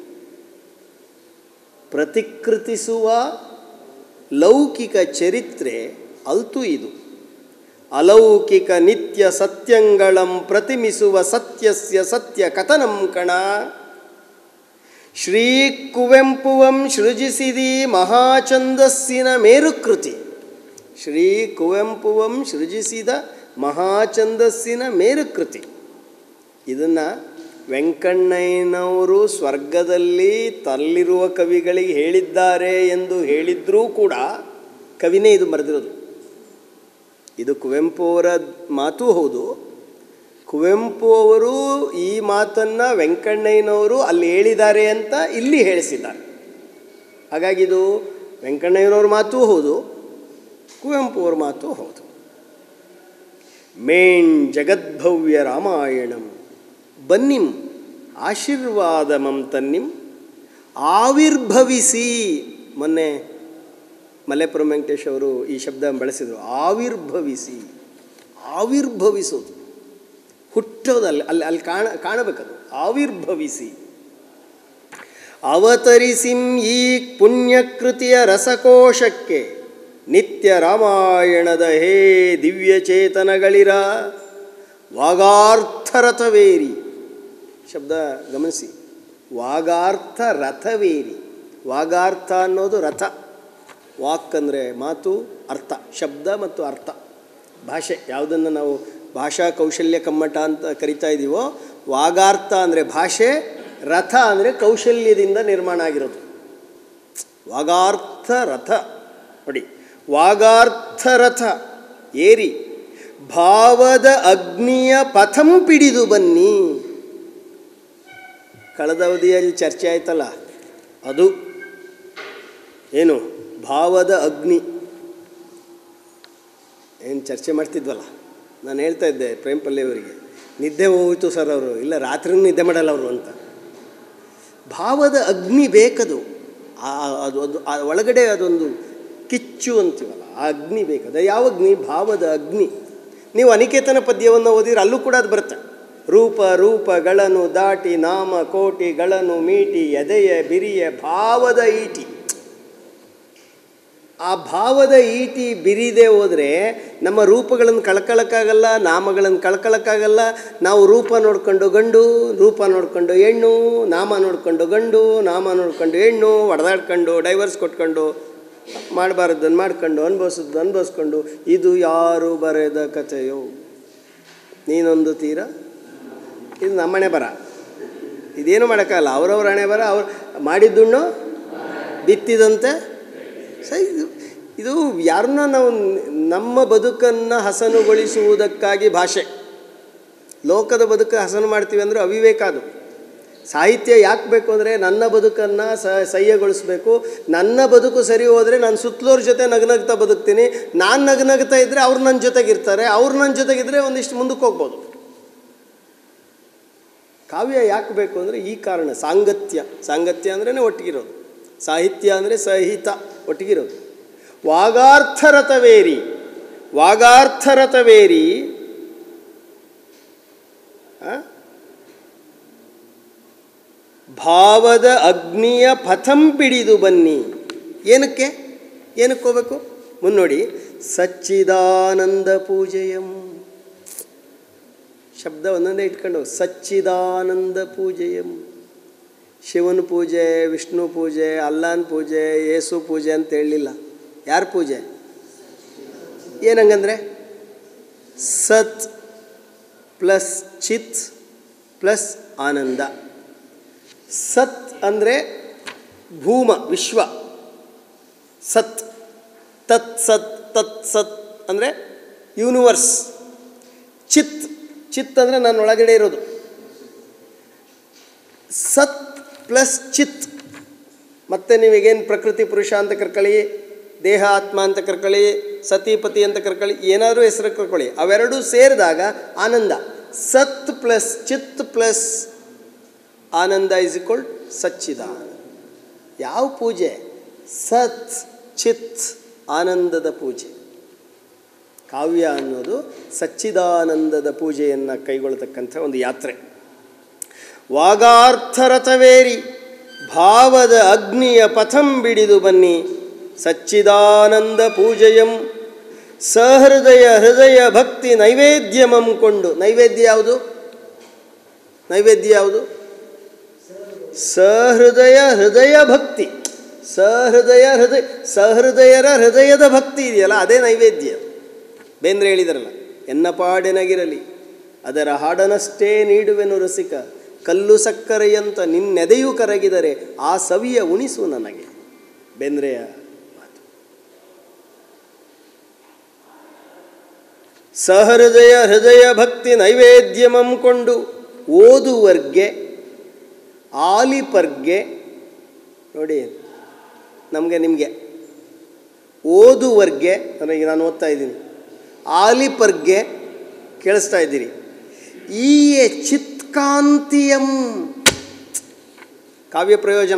Speaker 1: ಪ್ರತಿಕೃತಿಸುವ ಲೌಕಿಕ ಚರಿತ್ರೆ ಅಲ್ತು ಇದು ಅಲೌಕಿಕ ನಿತ್ಯ ಸತ್ಯಂಗಳಂ ಪ್ರತಿಮಿಸುವ ಸತ್ಯಸ್ಯ ಸತ್ಯ ಕಥನಂ ಕಣ ಶ್ರೀ ಕುವೆಂಪುವಂ ಸೃಜಿಸಿದಿ ಮಹಾಛಂದಸ್ಸಿನ ಮೇರುಕೃತಿ ಶ್ರೀ ಕುವೆಂಪುವಂ ಸೃಜಿಸಿದ ಮಹಾಛಂದಸ್ಸಿನ ಮೇರುಕೃತಿ ಇದನ್ನು ವೆಂಕಣ್ಣಯ್ಯನವರು ಸ್ವರ್ಗದಲ್ಲಿ ತಲ್ಲಿರುವ ಕವಿಗಳಿಗೆ ಹೇಳಿದ್ದಾರೆ ಎಂದು ಹೇಳಿದ್ರೂ ಕೂಡ ಕವಿನೇ ಇದು ಬರೆದಿರೋದು ಇದು ಕುವೆಂಪು ಅವರ ಮಾತು ಹೌದು ಕುವೆಂಪು ಅವರು ಈ ಮಾತನ್ನು ವೆಂಕಣ್ಣಯ್ಯನವರು ಅಲ್ಲಿ ಹೇಳಿದ್ದಾರೆ ಅಂತ ಇಲ್ಲಿ ಹೇಳಿಸಿದ್ದಾರೆ ಹಾಗಾಗಿ ಇದು ವೆಂಕಣ್ಣಯ್ಯನವ್ರ ಮಾತು ಹೌದು ಕುವೆಂಪು ಅವ್ರ ಮಾತು ಹೌದು ಮೇಣ್ ಜಗದ್ಭವ್ಯ ರಾಮಾಯಣಂ ಬನ್ನಿಂ ಆಶೀರ್ವಾದಮಂ ತನ್ನಿಂ ಆವಿರ್ಭವಿಸಿ ಮೊನ್ನೆ ಮಲ್ಲೆಪುರಂ ವೆಂಕಟೇಶ್ ಅವರು ಈ ಶಬ್ದ ಬಳಸಿದರು ಆವಿರ್ಭವಿಸಿ ಆವಿರ್ಭವಿಸೋದು ಹುಟ್ಟೋದಲ್ಲ ಅಲ್ಲಿ ಅಲ್ಲಿ ಕಾಣ ಕಾಣಬೇಕದು ಆವಿರ್ಭವಿಸಿ ಅವತರಿಸಿಂ ಈ ಪುಣ್ಯಕೃತಿಯ ರಸಕೋಶಕ್ಕೆ ನಿತ್ಯ ರಾಮಾಯಣದ ಹೇ ದಿವ್ಯಚೇತನಗಳಿರ ವಾಗಾರ್ಥರಥವೇರಿ ಶಬ್ದ ಗಮನಿಸಿ ವಾಗಾರ್ಥ ರಥವೇರಿ ವಾಗಾರ್ಥ ಅನ್ನೋದು ರಥ ವಾಕ್ ಅಂದರೆ ಮಾತು ಅರ್ಥ ಶಬ್ದ ಮತ್ತು ಅರ್ಥ ಭಾಷೆ ಯಾವುದನ್ನು ನಾವು ಭಾಷಾ ಕೌಶಲ್ಯ ಕಮ್ಮಟ ಅಂತ ಕರಿತಾ ಇದ್ದೀವೋ ವಾಗಾರ್ಥ ಅಂದರೆ ಭಾಷೆ ರಥ ಅಂದರೆ ಕೌಶಲ್ಯದಿಂದ ನಿರ್ಮಾಣ ಆಗಿರೋದು ವಾಗಾರ್ಥ ರಥ ನೋಡಿ ವಾಗಾರ್ಥ ರಥ ಏರಿ ಭಾವದ ಅಗ್ನಿಯ ಪಥಂ ಪಿಡಿದು ಬನ್ನಿ ಕಳೆದ ಅವಧಿಯಲ್ಲಿ ಚರ್ಚೆ ಆಯ್ತಲ್ಲ ಅದು ಏನು ಭಾವದ ಅಗ್ನಿ ಏನು ಚರ್ಚೆ ಮಾಡ್ತಿದ್ವಲ್ಲ ನಾನು ಹೇಳ್ತಾ ಇದ್ದೆ ಪ್ರೇಮಪಲ್ಲಿ ಅವರಿಗೆ ನಿದ್ದೆ ಹೋಯಿತು ಸರ್ ಅವರು ಇಲ್ಲ ರಾತ್ರಿನೂ ನಿದ್ದೆ ಮಾಡಲ್ಲ ಅವರು ಅಂತ ಭಾವದ ಅಗ್ನಿ ಬೇಕದು ಆ ಅದು ಅದು ಆ ಒಳಗಡೆ ಅದೊಂದು ಕಿಚ್ಚು ಅಂತೀವಲ್ಲ ಆ ಅಗ್ನಿ ಬೇಕದು ಯಾವ ಅಗ್ನಿ ಭಾವದ ಅಗ್ನಿ ನೀವು ಅನಿಕೇತನ ಪದ್ಯವನ್ನು ಓದಿದ್ರೆ ಅಲ್ಲೂ ಕೂಡ ಅದು ಬರುತ್ತೆ ರೂಪ ರೂಪಗಳನ್ನು ದಾಟಿ ನಾಮ ಕೋಟಿಗಳನ್ನು ಮೀಟಿ ಎದೆಯ ಬಿರಿಯ ಭಾವದ ಈಟಿ ಆ ಭಾವದ ಈಟಿ ಬಿರಿದೆ ಹೋದರೆ ನಮ್ಮ ರೂಪಗಳನ್ನು ಕಳ್ಕೊಳ್ಳೋಕ್ಕಾಗಲ್ಲ ನಾಮಗಳನ್ನು ಕಳ್ಕೊಳ್ಳೋಕ್ಕಾಗಲ್ಲ ನಾವು ರೂಪ ನೋಡ್ಕೊಂಡು ಗಂಡು ರೂಪ ನೋಡ್ಕೊಂಡು ಹೆಣ್ಣು ನಾಮ ನೋಡ್ಕೊಂಡು ಗಂಡು ನಾಮ ನೋಡ್ಕೊಂಡು ಹೆಣ್ಣು ಹೊಡೆದಾಡ್ಕೊಂಡು ಡೈವರ್ಸ್ ಕೊಟ್ಕೊಂಡು ಮಾಡಬಾರ್ದನ್ನು ಮಾಡ್ಕೊಂಡು ಅನುಭವಿಸೋದು ಅನುಭವಿಸ್ಕೊಂಡು ಇದು ಯಾರು ಬರೆದ ಕಥೆಯೋ ನೀನೊಂದು ತೀರ ಇದು ನಮ್ಮಣೆ ಬರ ಇದೇನು ಮಾಡೋಕ್ಕಾಗಲ್ಲ ಅವರವ್ರ ಹಣೆ ಬರ ಅವ್ರು ಮಾಡಿದ್ದುಣ್ಣು ಬಿತ್ತಿದಂತೆ ಸ ಇದು ಇದು ಯಾರನ್ನ ನಾವು ನಮ್ಮ ಬದುಕನ್ನು ಹಸನುಗೊಳಿಸುವುದಕ್ಕಾಗಿ ಭಾಷೆ ಲೋಕದ ಬದುಕು ಹಸನು ಮಾಡ್ತೀವಿ ಅಂದರೆ ಅವಿವೇಕ ಅದು ಸಾಹಿತ್ಯ ಯಾಕೆ ಬೇಕು ಅಂದರೆ ನನ್ನ ಬದುಕನ್ನು ಸ ಸಹ್ಯಗೊಳಿಸ್ಬೇಕು ನನ್ನ ಬದುಕು ಸರಿ ಹೋದರೆ ನಾನು ಸುತ್ತಲೋರ ಜೊತೆ ನಗ್ನಗ್ತಾ ಬದುಕ್ತೀನಿ ನಾನು ನಗ್ನಗ್ತಾ ಇದ್ದರೆ ಅವ್ರು ನನ್ನ ಜೊತೆಗಿರ್ತಾರೆ ಅವ್ರು ನನ್ನ ಜೊತೆಗಿದ್ದರೆ ಒಂದಿಷ್ಟು ಮುಂದಕ್ಕೆ ಹೋಗ್ಬೋದು ಕಾವ್ಯ ಯಾಕೆ ಬೇಕು ಅಂದರೆ ಈ ಕಾರಣ ಸಾಂಗತ್ಯ ಸಾಂಗತ್ಯ ಅಂದ್ರೇ ಒಟ್ಟಿಗಿರೋದು ಸಾಹಿತ್ಯ ಅಂದರೆ ಸಹಿತ ಒಟ್ಟಿಗಿರೋದು ವಾಗಾರ್ಥರಥವೇರಿ ವಾಗಾರ್ಥರಥವೇರಿ ಆ? ಭಾವದ ಅಗ್ನಿಯ ಪಥಂ ಪಿಡಿದು ಬನ್ನಿ ಏನಕ್ಕೆ ಏನಕ್ಕೆ ಹೋಗ್ಬೇಕು ಮುನ್ನೋಡಿ ಸಚ್ಚಿದಾನಂದ ಪೂಜೆಯಂ ಶಬ್ದ ಒಂದೊಂದೇ ಇಟ್ಕೊಂಡು ಹೋಗು. ಸಚ್ಚಿದಾನಂದ ಪೂಜೆಯಂ ಶಿವನ ಪೂಜೆ ವಿಷ್ಣು ಪೂಜೆ ಅಲ್ಲಾನ್ ಪೂಜೆ ಯೇಸು ಪೂಜೆ ಅಂತ ಹೇಳಲಿಲ್ಲ ಯಾರ ಪೂಜೆ ಏನಂಗಂದ್ರೆ ಸತ್ ಪ್ಲಸ್ ಚಿತ್ ಪ್ಲಸ್ ಆನಂದ ಸತ್ ಅಂದರೆ ಭೂಮ ವಿಶ್ವ ಸತ್ ತತ್ ಸತ್ ತತ್ ಸತ್ ಅಂದರೆ ಯೂನಿವರ್ಸ್ ಚಿತ್ ಚಿತ್ ಅಂದರೆ ನನ್ನ ಒಳಗಡೆ ಇರೋದು ಸತ್ ಪ್ಲಸ್ ಚಿತ್ ಮತ್ತೆ ನೀವೀಗೇನು ಪ್ರಕೃತಿ ಪುರುಷ ಅಂತ ಕರ್ಕೊಳ್ಳಿ ದೇಹ ಆತ್ಮ ಅಂತ ಕರ್ಕೊಳ್ಳಿ ಸತಿಪತಿ ಅಂತ ಕರ್ಕೊಳ್ಳಿ ಏನಾದರೂ ಹೆಸರು ಕರ್ಕೊಳ್ಳಿ ಅವೆರಡೂ ಸೇರಿದಾಗ ಆನಂದ ಸತ್ ಪ್ಲಸ್ ಚಿತ್ ಪ್ಲಸ್ ಆನಂದ ಇಸ್ ಇಕ್ವಲ್ ಸಚ್ಚಿದಾನಂದ ಯಾವ ಪೂಜೆ ಸತ್ ಚಿತ್ ಆನಂದದ ಪೂಜೆ ಕಾವ್ಯ ಅನ್ನೋದು ಸಚ್ಚಿದಾನಂದದ ಪೂಜೆಯನ್ನು ಕೈಗೊಳ್ಳತಕ್ಕಂಥ ಒಂದು ಯಾತ್ರೆ ವಾಗಾರ್ಥರಥವೇರಿ ಭಾವದ ಅಗ್ನಿಯ ಪಥಂ ಬಿಡಿದು ಬನ್ನಿ ಸಚ್ಚಿದಾನಂದ ಪೂಜೆಯಂ ಸಹೃದಯ ಹೃದಯ ಭಕ್ತಿ ನೈವೇದ್ಯಮಂ ಕೊಂಡು ನೈವೇದ್ಯ ಯಾವುದು ನೈವೇದ್ಯ ಯಾವುದು ಸಹೃದಯ ಹೃದಯ ಭಕ್ತಿ ಸಹೃದಯ ಹೃದಯ ಸಹೃದಯರ ಹೃದಯದ ಭಕ್ತಿ ಇದೆಯಲ್ಲ ಅದೇ ನೈವೇದ್ಯ ಬೇಂದ್ರೆ ಹೇಳಿದಾರಲ್ಲ ಎನ್ನ ಪಾಡೆನಗಿರಲಿ ಅದರ ಹಾಡನಷ್ಟೇ ನೀಡುವೆನು ರಸಿಕ ಕಲ್ಲು ಸಕ್ಕರೆಯಂತ ನಿನ್ನೆದೆಯೂ ಕರಗಿದರೆ ಆ ಸವಿಯ ಉಣಿಸು ನನಗೆ ಬೇಂದ್ರೆಯ ಮಾತು ಸಹೃದಯ ಹೃದಯ ಭಕ್ತಿ ನೈವೇದ್ಯಮಂ ಕೊಂಡು ಓದುವರ್ಗೆ ಆಲಿಪರ್ಗೆ ನೋಡಿ ನಮಗೆ ನಿಮಗೆ ಓದುವರ್ಗೆ ನನಗೆ ನಾನು ಓದ್ತಾ ಇದ್ದೀನಿ ಆಲಿಪರ್ಗೆ ಕೇಳಿಸ್ತಾ ಇದ್ದೀರಿ ಈ ಚಿತ್ಕಾಂತಿಯಂ ಕಾವ್ಯ ಪ್ರಯೋಜನ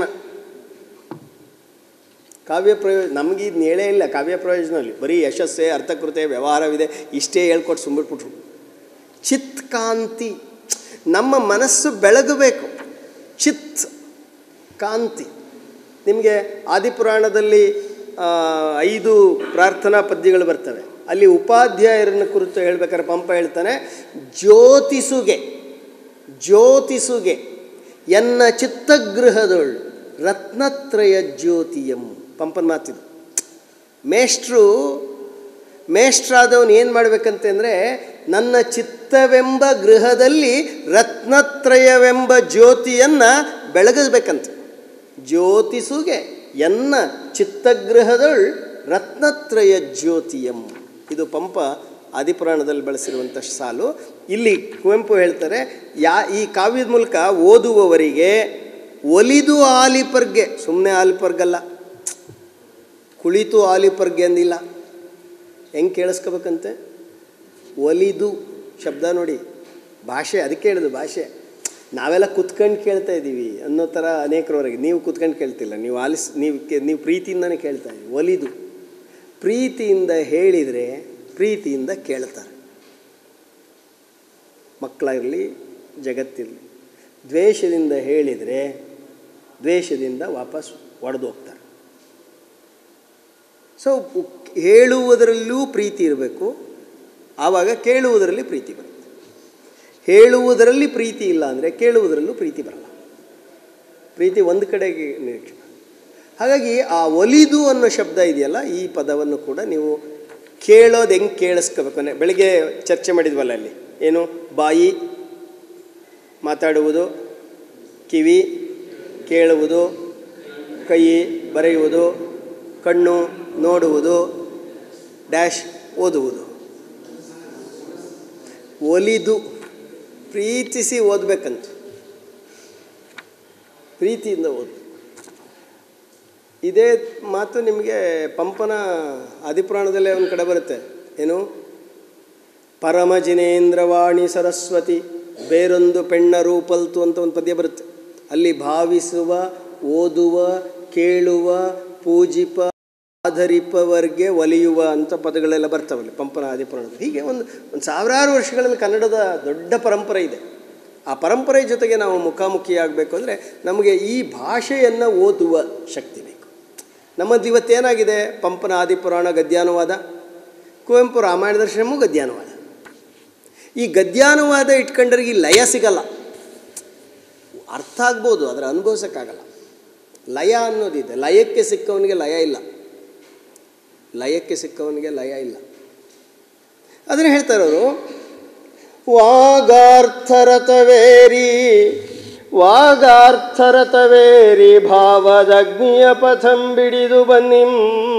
Speaker 1: ಕಾವ್ಯ ಪ್ರಯೋಜನ ನಮಗೆ ಇದನ್ನ ಹೇಳೇ ಇಲ್ಲ ಕಾವ್ಯ ಪ್ರಯೋಜನದಲ್ಲಿ ಬರೀ ಯಶಸ್ಸೇ ಅರ್ಥಕೃತೆ ವ್ಯವಹಾರವಿದೆ ಇಷ್ಟೇ ಹೇಳ್ಕೊಟ್ಟು ಸುಂಬಿಟ್ಬಿಟ್ರು ಚಿತ್ಕಾಂತಿ ನಮ್ಮ ಮನಸ್ಸು ಬೆಳಗಬೇಕು ಚಿತ್ ಕಾಂತಿ ನಿಮಗೆ ಆದಿಪುರಾಣದಲ್ಲಿ ಆ, ಐದು ಪ್ರಾರ್ಥನಾ ಪದ್ಯಗಳು ಬರ್ತವೆ ಅಲ್ಲಿ ಉಪಾಧ್ಯಾಯರನ್ನ ಕುರಿತು ಹೇಳ್ಬೇಕಾದ್ರೆ ಪಂಪ ಹೇಳ್ತಾನೆ ಜ್ಯೋತಿಸುಗೆ ಜ್ಯೋತಿಸುಗೆ ಎನ್ನ ಚಿತ್ತಗೃಹದೊಳ್ ರತ್ನತ್ರಯ ಜ್ಯೋತಿಯಂ ಪಂಪನ ಮಾತಿದು ಮೇಷ್ಟ್ರು ಮೇಷ್ಟ್ರಾದವನು ಏನು ಮಾಡಬೇಕಂತಂದರೆ ನನ್ನ ಚಿತ್ತವೆಂಬ ಗೃಹದಲ್ಲಿ ರತ್ನತ್ರಯವೆಂಬ ಜ್ಯೋತಿಯನ್ನು ಬೆಳಗಬೇಕಂತೆ ಜ್ಯೋತಿಸುಗೆ ಎನ್ನ ಚಿತ್ತಗೃಹದೊಳ್ ರತ್ನತ್ರಯ ಜ್ಯೋತಿಯಂ ಇದು ಪಂಪ ಆದಿಪುರಾಣದಲ್ಲಿ ಬಳಸಿರುವಂಥ ಸಾಲು ಇಲ್ಲಿ ಕುವೆಂಪು ಹೇಳ್ತಾರೆ ಯಾ ಈ ಕಾವ್ಯದ ಮೂಲಕ ಓದುವವರಿಗೆ ಒಲಿದು ಆಲಿಪರ್ಗೆ ಸುಮ್ಮನೆ ಆಲಿಪರ್ಗಲ್ಲ ಕುಳಿತು ಆಲಿಪರ್ಗೆ ಅಂದಿಲ್ಲ ಹೆಂಗೆ ಕೇಳಿಸ್ಕೋಬೇಕಂತೆ ಒಲಿದು ಶಬ್ದ ನೋಡಿ ಭಾಷೆ ಅದಕ್ಕೆ ಹೇಳೋದು ಭಾಷೆ ನಾವೆಲ್ಲ ಕುತ್ಕೊಂಡು ಕೇಳ್ತಾ ಇದ್ದೀವಿ ಅನ್ನೋ ಥರ ಅನೇಕರವರೆಗೆ ನೀವು ಕುತ್ಕೊಂಡು ಕೇಳ್ತಿಲ್ಲ ನೀವು ಆಲಿಸ್ ನೀವು ಕೆ- ನೀವು ಪ್ರೀತಿಯಿಂದನೇ ಕೇಳ್ತಾ ಇದ್ದೀವಿ ಒಲಿದು ಪ್ರೀತಿಯಿಂದ ಹೇಳಿದರೆ ಪ್ರೀತಿಯಿಂದ ಕೇಳ್ತಾರೆ ಮಕ್ಕಳಿರಲಿ ಜಗತ್ತಿರಲಿ ದ್ವೇಷದಿಂದ ಹೇಳಿದರೆ ದ್ವೇಷದಿಂದ ವಾಪಸ್ ಒಡೆದು ಹೋಗ್ತಾರೆ ಸೊ ಹೇಳುವುದರಲ್ಲೂ ಪ್ರೀತಿ ಇರಬೇಕು ಆವಾಗ ಕೇಳುವುದರಲ್ಲಿ ಪ್ರೀತಿ ಬರುತ್ತೆ ಹೇಳುವುದರಲ್ಲಿ ಪ್ರೀತಿ ಇಲ್ಲ ಅಂದರೆ ಕೇಳುವುದರಲ್ಲೂ ಪ್ರೀತಿ ಬರಲ್ಲ ಪ್ರೀತಿ ಒಂದು ಕಡೆಗೆ ನಿರೀಕ್ಷೆ ಹಾಗಾಗಿ ಆ ಒಲಿದು ಅನ್ನೋ ಶಬ್ದ ಇದೆಯಲ್ಲ ಈ ಪದವನ್ನು ಕೂಡ ನೀವು ಕೇಳೋದು ಹೆಂಗೆ ಕೇಳಿಸ್ಕೋಬೇಕು ಅಂದರೆ ಬೆಳಿಗ್ಗೆ ಚರ್ಚೆ ಮಾಡಿದ್ವಲ್ಲ ಅಲ್ಲಿ ಏನು ಬಾಯಿ ಮಾತಾಡುವುದು ಕಿವಿ ಕೇಳುವುದು ಕೈ ಬರೆಯುವುದು ಕಣ್ಣು ನೋಡುವುದು ಡ್ಯಾಶ್ ಓದುವುದು ಒಲಿದು ಪ್ರೀತಿಸಿ ಓದಬೇಕಂತ ಪ್ರೀತಿಯಿಂದ ಓದು ಇದೇ ಮಾತು ನಿಮಗೆ ಪಂಪನ ಆದಿಪುರಾಣದಲ್ಲೇ ಒಂದು ಕಡೆ ಬರುತ್ತೆ ಏನು ಪರಮ ಜಿನೇಂದ್ರವಾಣಿ ಸರಸ್ವತಿ ಬೇರೊಂದು ಪೆಣ್ಣ ರೂಪಲ್ತು ಅಂತ ಒಂದು ಪದ್ಯ ಬರುತ್ತೆ ಅಲ್ಲಿ ಭಾವಿಸುವ ಓದುವ ಕೇಳುವ ಪೂಜಿಪ ಆಧರಿಪವರ್ಗೆ ಒಲಿಯುವ ಅಂತ ಪದಗಳೆಲ್ಲ ಬರ್ತಾವಲ್ಲಿ ಪಂಪನ ಆದಿಪುರಾಣದಲ್ಲಿ ಹೀಗೆ ಒಂದು ಒಂದು ಸಾವಿರಾರು ವರ್ಷಗಳಲ್ಲಿ ಕನ್ನಡದ ದೊಡ್ಡ ಪರಂಪರೆ ಇದೆ ಆ ಪರಂಪರೆ ಜೊತೆಗೆ ನಾವು ಮುಖಾಮುಖಿ ಆಗಬೇಕು ಅಂದರೆ ನಮಗೆ ಈ ಭಾಷೆಯನ್ನು ಓದುವ ಶಕ್ತಿ ಬೇಕು ನಮ್ಮದು ಇವತ್ತೇನಾಗಿದೆ ಪಂಪನ ಆದಿಪುರಾಣ ಗದ್ಯಾನುವಾದ ಕುವೆಂಪು ರಾಮಾಯಣ ದರ್ಶನಮೂ ಗದ್ಯಾನುವಾದ ಈ ಗದ್ಯಾನುವಾದ ಇಟ್ಕೊಂಡ್ರಿಗೆ ಈ ಲಯ ಸಿಗಲ್ಲ ಅರ್ಥ ಆಗ್ಬೋದು ಅದರ ಅನುಭವಿಸೋಕ್ಕಾಗಲ್ಲ ಲಯ ಅನ್ನೋದಿದೆ ಲಯಕ್ಕೆ ಸಿಕ್ಕವನಿಗೆ ಲಯ ಇಲ್ಲ ಲಯಕ್ಕೆ ಸಿಕ್ಕವನಿಗೆ ಲಯ ಇಲ್ಲ ಅದನ್ನು ಹೇಳ್ತಾರೆ ಅವರು ವಾಗಾರ್ಥರತವೇರಿ ವಾಗಾರ್ಥರತವೇರಿ ಭಾವದಗ್ನಿಯ ಪಥಂ ಬಿಡಿದು ಬನ್ನಿಂ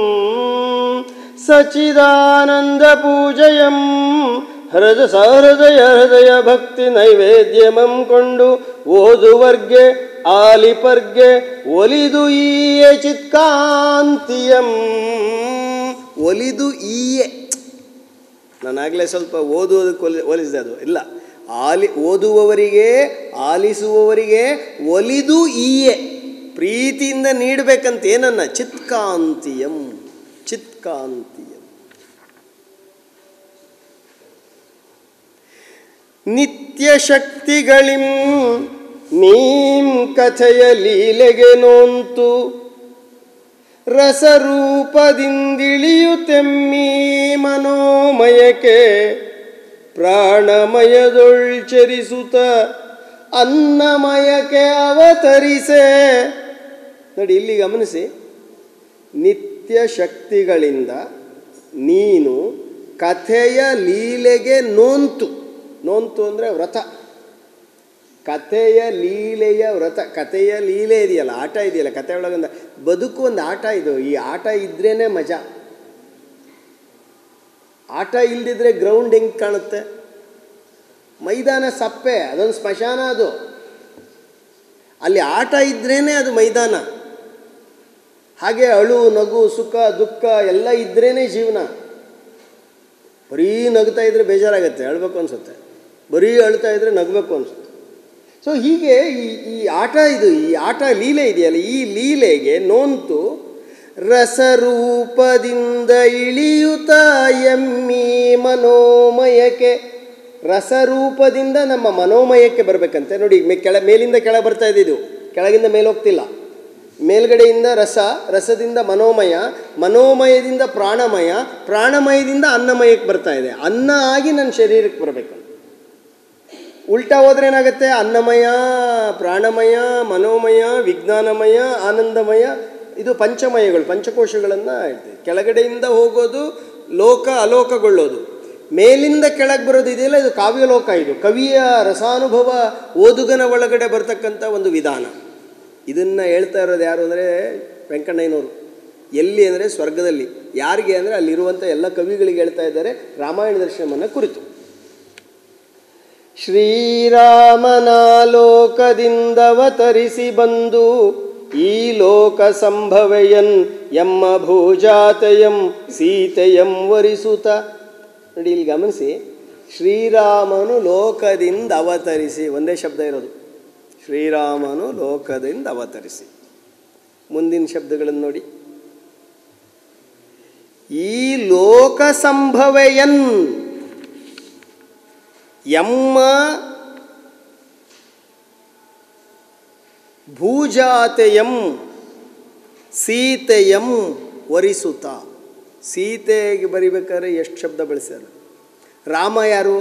Speaker 1: ಸಚಿದಾನಂದ ಪೂಜಯಂ ಹೃದ ಸಹೃದಯ ಹೃದಯ ಭಕ್ತಿ ನೈವೇದ್ಯಮಂ ಕೊಂಡು ಓದುವರ್ಗೆ ಆಲಿಪರ್ಗೆ ಒಲಿದು ಈಯೆ ಚಿತ್ಕಾಂತಿಯಂ ಒಲಿದು ಈಯೆ ನಾನಾಗಲೇ ಸ್ವಲ್ಪ ಓದುವುದಕ್ಕೆ ಒಲಿ ಒಲಿಸಿದೆ ಅದು ಇಲ್ಲ ಆಲಿ ಓದುವವರಿಗೆ ಆಲಿಸುವವರಿಗೆ ಒಲಿದು ಈಯೆ ಪ್ರೀತಿಯಿಂದ ನೀಡಬೇಕಂತ ಏನನ್ನ ಚಿತ್ಕಾಂತಿಯಂ ಚಿತ್ಕಾಂತಿಯಂ ನಿತ್ಯ ಶಕ್ತಿಗಳಿಂ ನೀಂ ಕಥೆಯ ಲೀಲೆಗೆ ನೋಂತು ರಸರೂಪದಿಂದಿಳಿಯುತ್ತೆಮ್ಮಿ ಮನೋಮಯಕ್ಕೆ ಪ್ರಾಣಮಯದೊಳ್ಚರಿಸುತ್ತ ಅನ್ನಮಯಕ್ಕೆ ಅವತರಿಸೆ ನೋಡಿ ಇಲ್ಲಿ ಗಮನಿಸಿ ನಿತ್ಯ ಶಕ್ತಿಗಳಿಂದ ನೀನು ಕಥೆಯ ಲೀಲೆಗೆ ನೋಂತು ನೋಂತು ಅಂದರೆ ವ್ರತ ಕಥೆಯ ಲೀಲೆಯ ವ್ರತ ಕಥೆಯ ಲೀಲೆ ಇದೆಯಲ್ಲ ಆಟ ಇದೆಯಲ್ಲ ಕಥೆ ಒಳಗೊಂದು ಬದುಕು ಒಂದು ಆಟ ಇದು ಈ ಆಟ ಇದ್ರೇ ಮಜಾ ಆಟ ಇಲ್ದಿದ್ರೆ ಗ್ರೌಂಡ್ ಹೆಂಗೆ ಕಾಣುತ್ತೆ ಮೈದಾನ ಸಪ್ಪೆ ಅದೊಂದು ಸ್ಮಶಾನ ಅದು ಅಲ್ಲಿ ಆಟ ಇದ್ರೇ ಅದು ಮೈದಾನ ಹಾಗೆ ಅಳು ನಗು ಸುಖ ದುಃಖ ಎಲ್ಲ ಇದ್ರೇ ಜೀವನ ಬರೀ ನಗ್ತಾ ಇದ್ರೆ ಬೇಜಾರಾಗುತ್ತೆ ಅಳ್ಬೇಕು ಅನಿಸುತ್ತೆ ಬರೀ ಅಳ್ತಾ ಇದ್ರೆ ನಗಬೇಕು ಅನಿಸುತ್ತೆ ಸೊ ಹೀಗೆ ಈ ಈ ಆಟ ಇದು ಈ ಆಟ ಲೀಲೆ ಇದೆಯಲ್ಲ ಈ ಲೀಲೆಗೆ ನೋಂತು ರಸರೂಪದಿಂದ ಇಳಿಯುತ್ತ ಎಮ್ಮಿ ಮನೋಮಯಕ್ಕೆ ರಸರೂಪದಿಂದ ನಮ್ಮ ಮನೋಮಯಕ್ಕೆ ಬರಬೇಕಂತೆ ನೋಡಿ ಮೇ ಕೆಳ ಮೇಲಿಂದ ಕೆಳ ಬರ್ತಾ ಇದೆ ಇದು ಕೆಳಗಿಂದ ಮೇಲೆ ಹೋಗ್ತಿಲ್ಲ ಮೇಲ್ಗಡೆಯಿಂದ ರಸ ರಸದಿಂದ ಮನೋಮಯ ಮನೋಮಯದಿಂದ ಪ್ರಾಣಮಯ ಪ್ರಾಣಮಯದಿಂದ ಅನ್ನಮಯಕ್ಕೆ ಬರ್ತಾ ಇದೆ ಅನ್ನ ಆಗಿ ನನ್ನ ಶರೀರಕ್ಕೆ ಬರಬೇಕು ಉಲ್ಟಾ ಹೋದ್ರೆ ಏನಾಗುತ್ತೆ ಅನ್ನಮಯ ಪ್ರಾಣಮಯ ಮನೋಮಯ ವಿಜ್ಞಾನಮಯ ಆನಂದಮಯ ಇದು ಪಂಚಮಯಗಳು ಪಂಚಕೋಶಗಳನ್ನು ಹೇಳ್ತೀವಿ ಕೆಳಗಡೆಯಿಂದ ಹೋಗೋದು ಲೋಕ ಅಲೋಕಗೊಳ್ಳೋದು ಮೇಲಿಂದ ಕೆಳಗೆ ಬರೋದು ಇದೆಯಲ್ಲ ಇದು ಕಾವ್ಯಲೋಕ ಇದು ಕವಿಯ ರಸಾನುಭವ ಓದುಗನ ಒಳಗಡೆ ಬರ್ತಕ್ಕಂಥ ಒಂದು ವಿಧಾನ ಇದನ್ನು ಹೇಳ್ತಾ ಇರೋದು ಯಾರು ಅಂದರೆ ವೆಂಕಣ್ಣಯ್ಯನವರು ಎಲ್ಲಿ ಅಂದರೆ ಸ್ವರ್ಗದಲ್ಲಿ ಯಾರಿಗೆ ಅಂದರೆ ಅಲ್ಲಿರುವಂಥ ಎಲ್ಲ ಕವಿಗಳಿಗೆ ಹೇಳ್ತಾ ಇದ್ದಾರೆ ರಾಮಾಯಣ ದರ್ಶನವನ್ನು ಕುರಿತು ಶ್ರೀರಾಮನ ಲೋಕದಿಂದವತರಿಸಿ ಬಂದು ಈ ಲೋಕ ಸಂಭವೆಯನ್ ಎಮ್ಮ ಭೂಜಾತೆಯಂ ಸೀತೆಯಂ ವರಿಸುತ್ತ ನೋಡಿ ಇಲ್ಲಿ ಗಮನಿಸಿ ಶ್ರೀರಾಮನು ಲೋಕದಿಂದ ಅವತರಿಸಿ ಒಂದೇ ಶಬ್ದ ಇರೋದು ಶ್ರೀರಾಮನು ಲೋಕದಿಂದ ಅವತರಿಸಿ ಮುಂದಿನ ಶಬ್ದಗಳನ್ನು ನೋಡಿ ಈ ಲೋಕ ಸಂಭವೆಯನ್ ಎಮ್ಮ ಭೂಜಾತೆಯಂ ಸೀತೆಯಂ ವರಿಸುತ್ತ ಸೀತೆಗೆ ಬರಿಬೇಕಾದ್ರೆ ಎಷ್ಟು ಶಬ್ದ ಬಳಸ್ಯಾರ ರಾಮ ಯಾರು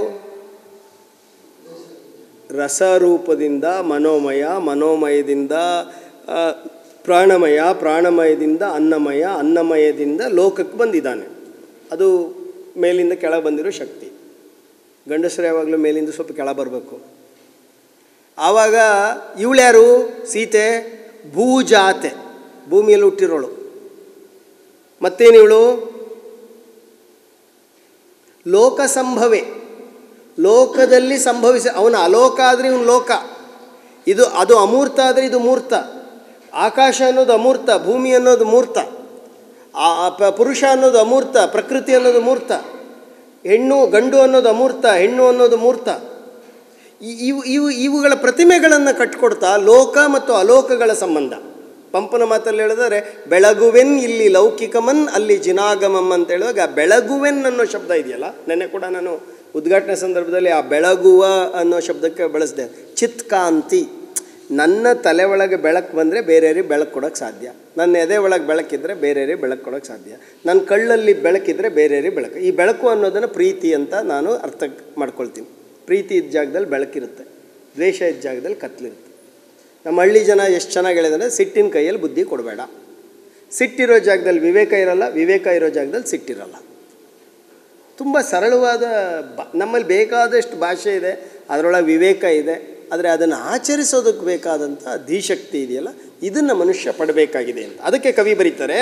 Speaker 1: ರಸರೂಪದಿಂದ ಮನೋಮಯ ಮನೋಮಯದಿಂದ ಆ, ಪ್ರಾಣಮಯ ಪ್ರಾಣಮಯದಿಂದ ಅನ್ನಮಯ ಅನ್ನಮಯದಿಂದ ಲೋಕಕ್ಕೆ ಬಂದಿದ್ದಾನೆ ಅದು ಮೇಲಿಂದ ಕೆಳಗೆ ಬಂದಿರೋ ಶಕ್ತಿ ಗಂಡಸರು ಯಾವಾಗಲೂ ಮೇಲಿಂದ ಸ್ವಲ್ಪ ಕೆಳಗೆ ಬರಬೇಕು ಆವಾಗ ಇವಳ್ಯಾರು ಸೀತೆ ಭೂಜಾತೆ ಭೂಮಿಯಲ್ಲಿ ಹುಟ್ಟಿರೋಳು ಮತ್ತೇನಿವಳು ಲೋಕ ಸಂಭವೆ ಲೋಕದಲ್ಲಿ ಸಂಭವಿಸ ಅವನ ಅಲೋಕ ಆದರೆ ಇವನು ಲೋಕ ಇದು ಅದು ಅಮೂರ್ತ ಆದರೆ ಇದು ಮೂರ್ತ ಆಕಾಶ ಅನ್ನೋದು ಅಮೂರ್ತ ಭೂಮಿ ಅನ್ನೋದು ಮೂರ್ತ ಆ ಆ ಪ- ಪುರುಷ ಅನ್ನೋದು ಅಮೂರ್ತ ಪ್ರಕೃತಿ ಅನ್ನೋದು ಮೂರ್ತ ಹೆಣ್ಣು ಗಂಡು ಅನ್ನೋದು ಅಮೂರ್ತ ಹೆಣ್ಣು ಅನ್ನೋದು ಮೂರ್ತ ಈ- ಇವು ಇವು ಇವುಗಳ ಪ್ರತಿಮೆಗಳನ್ನು ಕಟ್ಕೊಡ್ತಾ ಲೋಕ ಮತ್ತು ಅಲೋಕಗಳ ಸಂಬಂಧ ಪಂಪನ ಮಾತಲ್ಲಿ ಹೇಳಿದರೆ ಬೆಳಗುವೆನ್ ಇಲ್ಲಿ ಲೌಕಿಕಮನ್ ಅಲ್ಲಿ ಜಿನಾಗಮಂ ಅಂತ ಹೇಳುವಾಗ ಆ ಬೆಳಗುವೆನ್ ಅನ್ನೋ ಶಬ್ದ ಇದೆಯಲ್ಲ ನೆನ್ನೆ ಕೂಡ ನಾನು ಉದ್ಘಾಟನೆ ಸಂದರ್ಭದಲ್ಲಿ ಆ ಬೆಳಗುವ ಅನ್ನೋ ಶಬ್ದಕ್ಕೆ ಬಳಸಿದೆ ಚಿತ್ಕಾಂತಿ ನನ್ನ ತಲೆ ಒಳಗೆ ಬೆಳಕು ಬಂದರೆ ಬೇರೆಯವ್ರಿಗೆ ಬೆಳಕು ಕೊಡೋಕ್ಕೆ ಸಾಧ್ಯ ನನ್ನ ಎದೆ ಒಳಗೆ ಬೆಳಕಿದ್ರೆ ಬೇರೆಯವ್ರಿಗೆ ಬೆಳಕು ಕೊಡೋಕ್ಕೆ ಸಾಧ್ಯ ನನ್ನ ಕಳ್ಳಲ್ಲಿ ಬೆಳಕಿದ್ರೆ ಬೇರೆಯವ್ರಿಗೆ ಬೆಳಕು ಈ ಬೆಳಕು ಅನ್ನೋದನ್ನು ಪ್ರೀತಿ ಅಂತ ನಾನು ಅರ್ಥ ಮಾಡ್ಕೊಳ್ತೀನಿ ಪ್ರೀತಿ ಇದ್ದ ಜಾಗದಲ್ಲಿ ಬೆಳಕಿರುತ್ತೆ ದ್ವೇಷ ಇದ್ದ ಜಾಗದಲ್ಲಿ ಕತ್ಲಿರುತ್ತೆ ನಮ್ಮ ಹಳ್ಳಿ ಜನ ಎಷ್ಟು ಚೆನ್ನಾಗಿ ಹೇಳಿದ್ರೆ ಸಿಟ್ಟಿನ ಕೈಯಲ್ಲಿ ಬುದ್ಧಿ ಕೊಡಬೇಡ ಸಿಟ್ಟಿರೋ ಜಾಗದಲ್ಲಿ ವಿವೇಕ ಇರಲ್ಲ ವಿವೇಕ ಇರೋ ಜಾಗದಲ್ಲಿ ಸಿಟ್ಟಿರಲ್ಲ ತುಂಬ ಸರಳವಾದ ಬ ನಮ್ಮಲ್ಲಿ ಬೇಕಾದಷ್ಟು ಭಾಷೆ ಇದೆ ಅದರೊಳಗೆ ವಿವೇಕ ಇದೆ ಆದರೆ ಅದನ್ನು ಆಚರಿಸೋದಕ್ಕೆ ಬೇಕಾದಂಥ ಧೀಶಕ್ತಿ ಇದೆಯಲ್ಲ ಇದನ್ನು ಮನುಷ್ಯ ಪಡಬೇಕಾಗಿದೆ ಅಂತ ಅದಕ್ಕೆ ಕವಿ ಬರೀತಾರೆ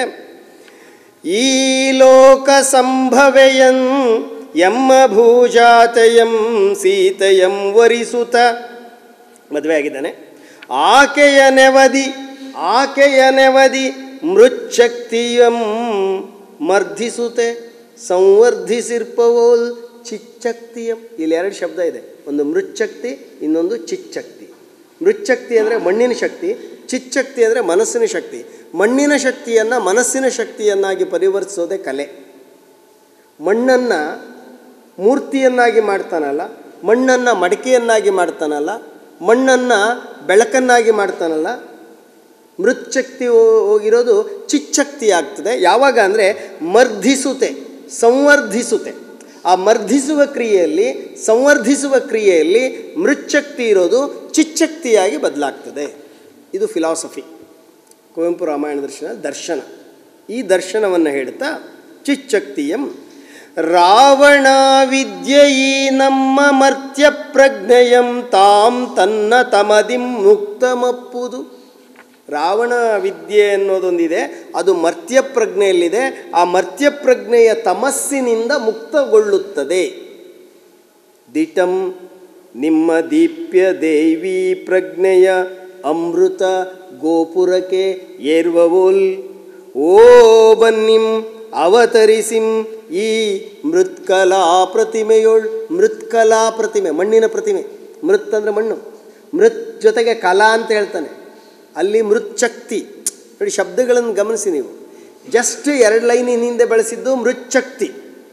Speaker 1: ಈ ಲೋಕ ಸಂಭವೆಯನ್ ಎಮ್ಮ ಭೂಜಾತೆಯಂ ಸೀತೆಯಂ ವರಿಸುತ್ತ ಮದುವೆ ಆಗಿದ್ದಾನೆ ಆಕೆಯ ನೆವದಿ ಆಕೆಯ ನೆವದಿ ಮೃಚ್ಛಕ್ತಿಯಂ ಮರ್ಧಿಸುತ್ತೆ ಸಂವರ್ಧಿಸಿರ್ಪವೋಲ್ ಚಿಚ್ಚಕ್ತಿಯಂ ಇಲ್ಲಿ ಎರಡು ಶಬ್ದ ಇದೆ ಒಂದು ಮೃಚ್ಛಕ್ತಿ ಇನ್ನೊಂದು ಚಿಚ್ಚಕ್ತಿ ಮೃಚ್ಛಕ್ತಿ ಅಂದರೆ ಮಣ್ಣಿನ ಶಕ್ತಿ ಚಿಚ್ಚಕ್ತಿ ಅಂದರೆ ಮನಸ್ಸಿನ ಶಕ್ತಿ ಮಣ್ಣಿನ ಶಕ್ತಿಯನ್ನು ಮನಸ್ಸಿನ ಶಕ್ತಿಯನ್ನಾಗಿ ಪರಿವರ್ತಿಸೋದೇ ಕಲೆ ಮಣ್ಣನ್ನು ಮೂರ್ತಿಯನ್ನಾಗಿ ಮಾಡ್ತಾನಲ್ಲ ಮಣ್ಣನ್ನು ಮಡಿಕೆಯನ್ನಾಗಿ ಮಾಡ್ತಾನಲ್ಲ ಮಣ್ಣನ್ನು ಬೆಳಕನ್ನಾಗಿ ಮಾಡ್ತಾನಲ್ಲ ಮೃಚ್ಛಕ್ತಿ ಹೋ- ಹೋಗಿರೋದು ಚಿಚ್ಚಕ್ತಿ ಆಗ್ತದೆ ಯಾವಾಗ ಅಂದರೆ ಮರ್ಧಿಸುತ್ತೆ ಸಂವರ್ಧಿಸುತ್ತೆ ಆ ಮರ್ಧಿಸುವ ಕ್ರಿಯೆಯಲ್ಲಿ ಸಂವರ್ಧಿಸುವ ಕ್ರಿಯೆಯಲ್ಲಿ ಮೃಚ್ಛಕ್ತಿ ಇರೋದು ಚಿಚ್ಚಕ್ತಿಯಾಗಿ ಬದಲಾಗ್ತದೆ ಇದು ಫಿಲಾಸಫಿ ಕುವೆಂಪು ರಾಮಾಯಣ ದರ್ಶನ ದರ್ಶನ ಈ ದರ್ಶನವನ್ನು ಹೇಳ್ತಾ ಚಿಚ್ಚಕ್ತಿಯಂ ರಾವಣ ವಿದ್ಯೆಯೀ ನಮ್ಮ ಮರ್ತ್ಯ ಪ್ರಜ್ಞೆಯಂ ತಾಂ ತನ್ನ ತಮದಿಂ ಮುಕ್ತಮಪ್ಪುದು ರಾವಣ ವಿದ್ಯೆ ಅನ್ನೋದೊಂದಿದೆ ಅದು ಮರ್ತ್ಯ ಪ್ರಜ್ಞೆಯಲ್ಲಿದೆ ಆ ಮರ್ತ್ಯ ಪ್ರಜ್ಞೆಯ ತಮಸ್ಸಿನಿಂದ ಮುಕ್ತಗೊಳ್ಳುತ್ತದೆ ದಿಟಂ ನಿಮ್ಮ ದೀಪ್ಯ ದೇವಿ ಪ್ರಜ್ಞೆಯ ಅಮೃತ ಗೋಪುರಕ್ಕೆ ಏರ್ವವೋಲ್ ಓ ಬನ್ನಿಂ ಅವತರಿಸಿಂ ಈ ಮೃತ್ಕಲಾ ಪ್ರತಿಮೆಯೊಳ್ ಮೃತ್ಕಲಾ ಪ್ರತಿಮೆ ಮಣ್ಣಿನ ಪ್ರತಿಮೆ ಮೃತ್ ಅಂದರೆ ಮಣ್ಣು ಮೃತ್ ಜೊತೆಗೆ ಕಲಾ ಅಂತ ಹೇಳ್ತಾನೆ ಅಲ್ಲಿ ಮೃಚ್ಛಕ್ತಿ ನೋಡಿ ಶಬ್ದಗಳನ್ನು ಗಮನಿಸಿ ನೀವು ಜಸ್ಟ್ ಎರಡು ಲೈನಿನ ಹಿಂದೆ ಬಳಸಿದ್ದು ಮೃಚ್ಛಕ್ತಿ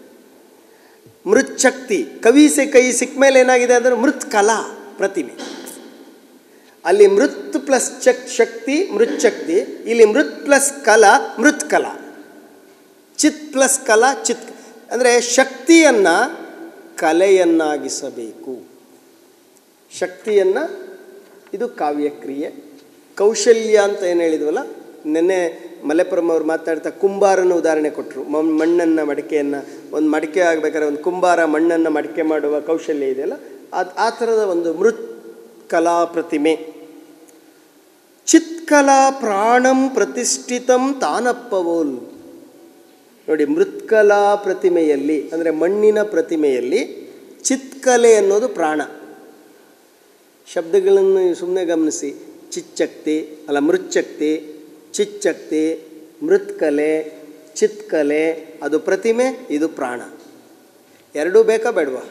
Speaker 1: ಮೃಚ್ಛಕ್ತಿ ಕವಿ ಸಿ ಕೈ ಸಿಕ್ಕ ಮೇಲೆ ಏನಾಗಿದೆ ಅಂದರೆ ಮೃತ್ ಕಲಾ ಪ್ರತಿಮೆ ಅಲ್ಲಿ ಮೃತ್ ಪ್ಲಸ್ ಚಕ್ ಶಕ್ತಿ ಮೃಚ್ಛಕ್ತಿ ಇಲ್ಲಿ ಮೃತ್ ಪ್ಲಸ್ ಕಲಾ ಮೃತ್ ಕಲಾ ಚಿತ್ ಪ್ಲಸ್ ಕಲಾ ಚಿತ್ ಅಂದರೆ ಶಕ್ತಿಯನ್ನು ಕಲೆಯನ್ನಾಗಿಸಬೇಕು ಶಕ್ತಿಯನ್ನು ಇದು ಕಾವ್ಯಕ್ರಿಯೆ ಕೌಶಲ್ಯ ಅಂತ ಏನು ಹೇಳಿದ್ವಲ್ಲ ನಿನ್ನೆ ಮಲೆಪುರಂ ಅವ್ರು ಮಾತಾಡ್ತಾ ಕುಂಬಾರನ ಉದಾಹರಣೆ ಕೊಟ್ಟರು ಮಣ್ಣನ್ನು ಮಡಿಕೆಯನ್ನು ಒಂದು ಮಡಿಕೆ ಆಗಬೇಕಾದ್ರೆ ಒಂದು ಕುಂಬಾರ ಮಣ್ಣನ್ನು ಮಡಿಕೆ ಮಾಡುವ ಕೌಶಲ್ಯ ಇದೆಯಲ್ಲ ಆ ಆ ಥರದ ಒಂದು ಮೃತ್ ಕಲಾ ಪ್ರತಿಮೆ ಚಿತ್ಕಲಾ ಪ್ರಾಣಂ ಪ್ರತಿಷ್ಠಿತಂ ತಾನಪ್ಪವೋಲ್ ನೋಡಿ ಮೃತ್ಕಲಾ ಪ್ರತಿಮೆಯಲ್ಲಿ ಅಂದರೆ ಮಣ್ಣಿನ ಪ್ರತಿಮೆಯಲ್ಲಿ ಚಿತ್ಕಲೆ ಅನ್ನೋದು ಪ್ರಾಣ ಶಬ್ದಗಳನ್ನು ಸುಮ್ಮನೆ ಗಮನಿಸಿ ಚಿಚ್ಚಕ್ತಿ ಅಲ್ಲ ಮೃಚ್ಛಕ್ತಿ ಚಿಚ್ಚಕ್ತಿ ಮೃತ್ಕಲೆ ಚಿತ್ಕಲೆ ಅದು ಪ್ರತಿಮೆ ಇದು ಪ್ರಾಣ ಎರಡೂ ಬೇಕಾ ಬೇಡವಾ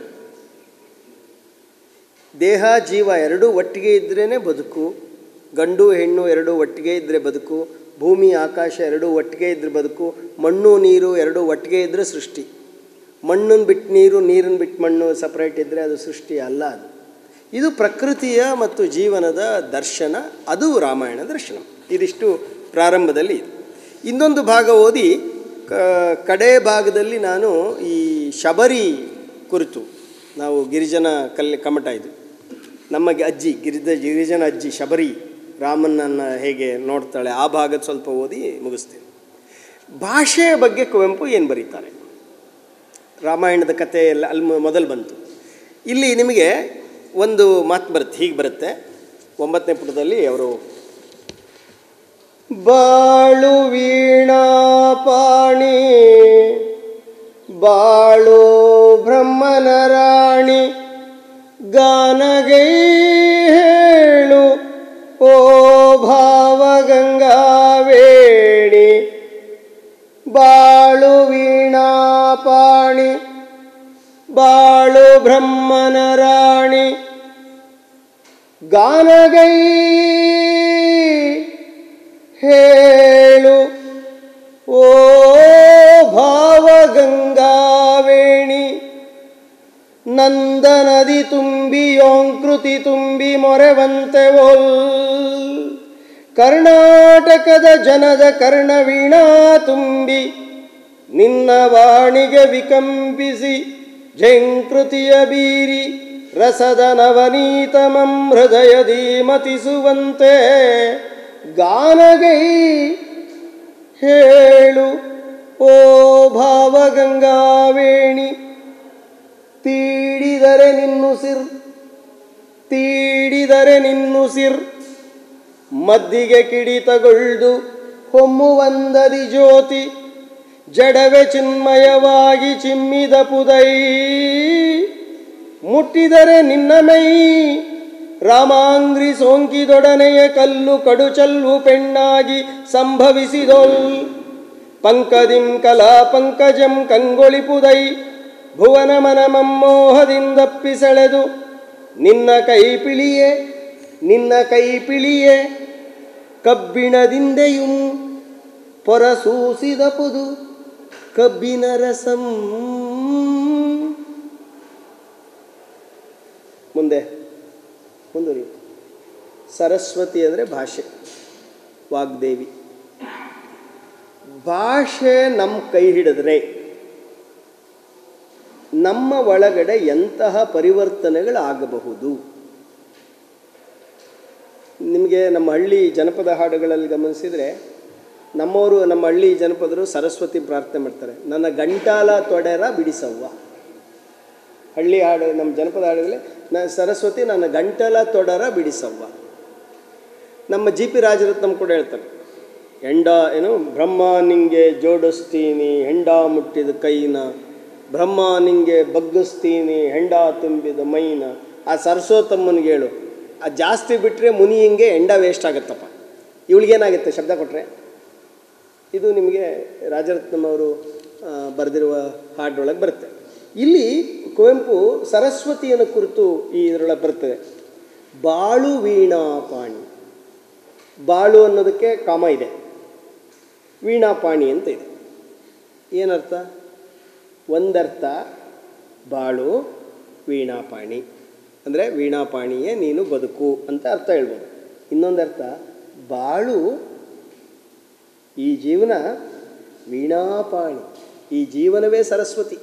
Speaker 1: ದೇಹ ಜೀವ ಎರಡೂ ಒಟ್ಟಿಗೆ ಇದ್ರೇ ಬದುಕು ಗಂಡು ಹೆಣ್ಣು ಎರಡೂ ಒಟ್ಟಿಗೆ ಇದ್ದರೆ ಬದುಕು ಭೂಮಿ ಆಕಾಶ ಎರಡೂ ಒಟ್ಟಿಗೆ ಇದ್ದರೆ ಬದುಕು ಮಣ್ಣು ನೀರು ಎರಡೂ ಒಟ್ಟಿಗೆ ಇದ್ದರೆ ಸೃಷ್ಟಿ ಮಣ್ಣನ್ನು ಬಿಟ್ಟು ನೀರು ನೀರನ್ನು ಬಿಟ್ಟು ಮಣ್ಣು ಸಪ್ರೇಟ್ ಇದ್ದರೆ ಅದು ಸೃಷ್ಟಿ ಅಲ್ಲ ಅದು ಇದು ಪ್ರಕೃತಿಯ ಮತ್ತು ಜೀವನದ ದರ್ಶನ ಅದು ರಾಮಾಯಣ ದರ್ಶನ ಇದಿಷ್ಟು ಪ್ರಾರಂಭದಲ್ಲಿ ಇದೆ ಇನ್ನೊಂದು ಭಾಗ ಓದಿ ಕ- ಕಡೆ ಭಾಗದಲ್ಲಿ ನಾನು ಈ ಶಬರಿ ಕುರಿತು ನಾವು ಗಿರಿಜನ ಕಲ್ ಕಮಟ ಇದು ನಮ್ಮ ಗಿ- ಅಜ್ಜಿ ಗಿರಿಜ ಗಿರಿಜನ ಅಜ್ಜಿ ಶಬರಿ ರಾಮನನ್ನು ಹೇಗೆ ನೋಡ್ತಾಳೆ ಆ ಭಾಗದ ಸ್ವಲ್ಪ ಓದಿ ಮುಗಿಸ್ತೀನಿ ಭಾಷೆಯ ಬಗ್ಗೆ ಕುವೆಂಪು ಏನು ಬರೀತಾರೆ ರಾಮಾಯಣದ ಕಥೆ ಎಲ್ಲ ಅಲ್ಲಿ ಮೊ- ಮೊದಲು ಬಂತು ಇಲ್ಲಿ ನಿಮಗೆ ಒಂದು ಮಾತು ಬರುತ್ತೆ ಹೀಗೆ ಬರುತ್ತೆ ಒಂಬತ್ತನೇ ಪುಟದಲ್ಲಿ ಅವರು ಬಾಳು ವೀಣಾ ಪಾಣಿ ಬಾಳು ಬ್ರಹ್ಮನ ರಾಣಿ ಗಾನಗೈ ಹೇಳು ಓ ಭಾವಗಂಗಾವೇಣಿ ಬಾಳು ವೀಣಾ ಪಾಣಿ ಬಾಳು ಬ್ರಹ್ಮನ ರಾಣಿ ಗಾನಗೈ ಹೇಳು ಓ ಭಾವಗಂಗಾವೇಣಿ ನಂದ ನದಿ ತುಂಬಿ ಓಂಕೃತಿ ತುಂಬಿ ಮೊರೆವಂತೆ ಓಲ್ ಕರ್ನಾಟಕದ ಜನದ ಕರ್ಣವೀಣಾ ತುಂಬಿ ನಿನ್ನ ವಾಣಿಗೆ ವಿಕಂಪಿಸಿ ಝಂಕೃತಿಯ ಬೀರಿ ರಸದ ನವನೀತಮಂ ಹೃದಯದಿ ಮತಿಸುವಂತೆ ಗಾನಗೈ ಹೇಳು ಓ ಭಾವಗಂಗಾವೇಣಿ ತೀಡಿದರೆ ನಿನ್ನುಸಿರ್ ತೀಡಿದರೆ ನಿನ್ನುಸಿರ್ ಮದ್ದಿಗೆ ಕಿಡಿತಗೊಳ್ದು ಹೊಮ್ಮುವಂದದಿ ಜ್ಯೋತಿ ಜಡವೆ ಚಿನ್ಮಯವಾಗಿ ಚಿಮ್ಮಿದ ಪುದೈ ಮುಟ್ಟಿದರೆ ನಿನ್ನ ಮೈ ರಾಮಾಂಗ್ರಿ ಸೋಂಕಿದೊಡನೆಯ ಕಲ್ಲು ಕಡುಚಲ್ಲು ಪೆಣ್ಣಾಗಿ ಸಂಭವಿಸಿದೊಲ್ ಪಂಕದಿಂ ಕಲಾ ಪಂಕಜಂ ಕಂಗೊಳಿಪುದೈ ಭುವನ ಮನ ಮಮ್ಮೋಹದಿಂದಪ್ಪಿಸೆಳೆದು ನಿನ್ನ ಕೈಪಿಳಿಯೇ ನಿನ್ನ ಕೈಪಿಳಿಯೇ ಕಬ್ಬಿಣದಿಂದೆಯುಂ ಪೊರಸೂಸಿದ ಪುದು ಕಬ್ಬಿನ ರಸಂ ಮುಂದೆ ಮುಂದುವರಿ ಸರಸ್ವತಿ ಅಂದರೆ ಭಾಷೆ ವಾಗ್ದೇವಿ ಭಾಷೆ ನಮ್ಮ ಕೈ ಹಿಡಿದ್ರೆ ನಮ್ಮ ಒಳಗಡೆ ಎಂತಹ ಪರಿವರ್ತನೆಗಳಾಗಬಹುದು ನಿಮಗೆ ನಮ್ಮ ಹಳ್ಳಿ ಜನಪದ ಹಾಡುಗಳಲ್ಲಿ ಗಮನಿಸಿದರೆ ನಮ್ಮವರು ನಮ್ಮ ಹಳ್ಳಿ ಜನಪದರು ಸರಸ್ವತಿ ಪ್ರಾರ್ಥನೆ ಮಾಡ್ತಾರೆ ನನ್ನ ಗಂಟಾಲ ತೊಡೆರ ಬಿಡಿಸವ್ವ ಹಳ್ಳಿ ಹಾಡು ನಮ್ಮ ಜನಪದ ಹಾಡುಗಳೇ ನ ಸರಸ್ವತಿ ನನ್ನ ಗಂಟಲ ತೊಡರ ಬಿಡಿಸವ್ವ ನಮ್ಮ ಜಿ ಪಿ ರಾಜರತ್ನಂ ಕೂಡ ಹೇಳ್ತಾರೆ ಹೆಂಡ ಏನು ಬ್ರಹ್ಮ ನಿಂಗೆ ಜೋಡಿಸ್ತೀನಿ ಹೆಂಡ ಮುಟ್ಟಿದ ಕೈನ ಬ್ರಹ್ಮ ನಿಂಗೆ ಬಗ್ಗಿಸ್ತೀನಿ ಹೆಂಡ ತುಂಬಿದ ಮೈನ ಆ ಸರಸ್ವತಮ್ಮನಿಗೆ ಹೇಳು ಆ ಜಾಸ್ತಿ ಬಿಟ್ಟರೆ ಮುನಿ ಹಿಂಗೆ ಹೆಂಡ ವೇಸ್ಟ್ ಆಗುತ್ತಪ್ಪ ಇವಳಿಗೇನಾಗುತ್ತೆ ಶಬ್ದ ಕೊಟ್ಟರೆ ಇದು ನಿಮಗೆ ರಾಜರತ್ನಂ ಅವರು ಬರೆದಿರುವ ಹಾಡೊಳಗೆ ಬರುತ್ತೆ ಇಲ್ಲಿ ಕುವೆಂಪು ಸರಸ್ವತಿಯನ್ನು ಕುರಿತು ಈ ಇದರೊಳಗೆ ಬರ್ತದೆ ಬಾಳು ವೀಣಾಪಾಣಿ ಬಾಳು ಅನ್ನೋದಕ್ಕೆ ಕಾಮ ಇದೆ ವೀಣಾಪಾಣಿ ಅಂತ ಇದೆ ಏನರ್ಥ ಒಂದರ್ಥ ಬಾಳು ವೀಣಾಪಾಣಿ ಅಂದರೆ ವೀಣಾಪಾಣಿಯೇ ನೀನು ಬದುಕು ಅಂತ ಅರ್ಥ ಹೇಳ್ಬೋದು ಇನ್ನೊಂದರ್ಥ ಬಾಳು ಈ ಜೀವನ ವೀಣಾಪಾಣಿ ಈ ಜೀವನವೇ ಸರಸ್ವತಿ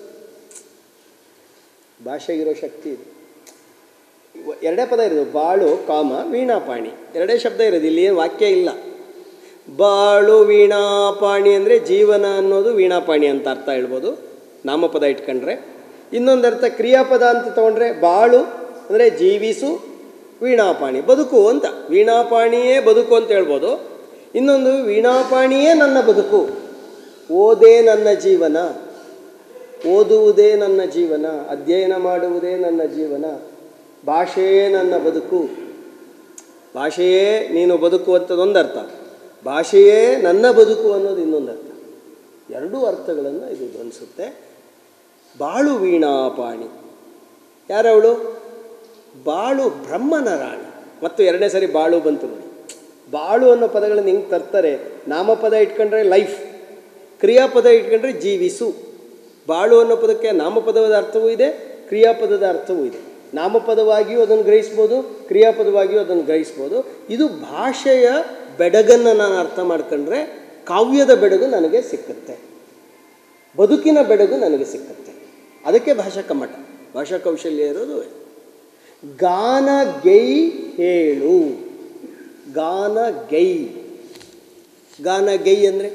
Speaker 1: ಭಾಷೆಗಿರೋ ಶಕ್ತಿ ಇದೆ ಇವ- ಎರಡೇ ಪದ ಇರೋದು ಬಾಳು ಕಾಮ ವೀಣಾಪಾಣಿ ಎರಡೇ ಶಬ್ದ ಇರೋದು ಇಲ್ಲಿ ಏನು ವಾಕ್ಯ ಇಲ್ಲ ಬಾಳು ವೀಣಾಪಾಣಿ ಅಂದರೆ ಜೀವನ ಅನ್ನೋದು ವೀಣಾಪಾಣಿ ಅಂತ ಅರ್ಥ ಹೇಳ್ಬೋದು ನಾಮಪದ ಇಟ್ಕೊಂಡ್ರೆ ಇನ್ನೊಂದು ಅರ್ಥ ಕ್ರಿಯಾಪದ ಅಂತ ತಗೊಂಡ್ರೆ ಬಾಳು ಅಂದರೆ ಜೀವಿಸು ವೀಣಾಪಾಣಿ ಬದುಕು ಅಂತ ವೀಣಾಪಾಣಿಯೇ ಬದುಕು ಅಂತ ಹೇಳ್ಬೋದು ಇನ್ನೊಂದು ವೀಣಾಪಾಣಿಯೇ ನನ್ನ ಬದುಕು ಓದೇ ನನ್ನ ಜೀವನ ಓದುವುದೇ ನನ್ನ ಜೀವನ ಅಧ್ಯಯನ ಮಾಡುವುದೇ ನನ್ನ ಜೀವನ ಭಾಷೆಯೇ ನನ್ನ ಬದುಕು ಭಾಷೆಯೇ ನೀನು ಬದುಕು ಅಂತದೊಂದು ಅರ್ಥ ಭಾಷೆಯೇ ನನ್ನ ಬದುಕು ಅನ್ನೋದು ಇನ್ನೊಂದು ಅರ್ಥ ಎರಡೂ ಅರ್ಥಗಳನ್ನು ಇದು ಧ್ವನಿಸುತ್ತೆ ಬಾಳು ವೀಣಾಪಾಣಿ ಯಾರವಳು ಬಾಳು ಬ್ರಹ್ಮನ ರಾಣಿ ಮತ್ತು ಎರಡನೇ ಸರಿ ಬಾಳು ಬಂತು ನೋಡಿ ಬಾಳು ಅನ್ನೋ ಪದಗಳನ್ನು ಹೆಂಗೆ ತರ್ತಾರೆ ನಾಮಪದ ಇಟ್ಕೊಂಡ್ರೆ ಲೈಫ್ ಕ್ರಿಯಾಪದ ಇಟ್ಕೊಂಡ್ರೆ ಜೀವಿಸು ಬಾಳು ಅನ್ನೋ ಪದಕ್ಕೆ ನಾಮಪದದ ಅರ್ಥವೂ ಇದೆ ಕ್ರಿಯಾಪದದ ಅರ್ಥವೂ ಇದೆ ನಾಮಪದವಾಗಿಯೂ ಅದನ್ನು ಗ್ರಹಿಸ್ಬೋದು ಕ್ರಿಯಾಪದವಾಗಿಯೂ ಅದನ್ನು ಗ್ರಹಿಸ್ಬೋದು ಇದು ಭಾಷೆಯ ಬೆಡಗನ್ನು ನಾನು ಅರ್ಥ ಮಾಡ್ಕೊಂಡ್ರೆ ಕಾವ್ಯದ ಬೆಡಗು ನನಗೆ ಸಿಕ್ಕುತ್ತೆ ಬದುಕಿನ ಬೆಡಗು ನನಗೆ ಸಿಕ್ಕುತ್ತೆ ಅದಕ್ಕೆ ಭಾಷಾ ಕಮ್ಮಟ ಭಾಷಾ ಕೌಶಲ್ಯ ಇರೋದು ಗಾನ ಗೈ ಹೇಳು ಗಾನ ಗೈ ಗಾನ ಗೈ ಅಂದರೆ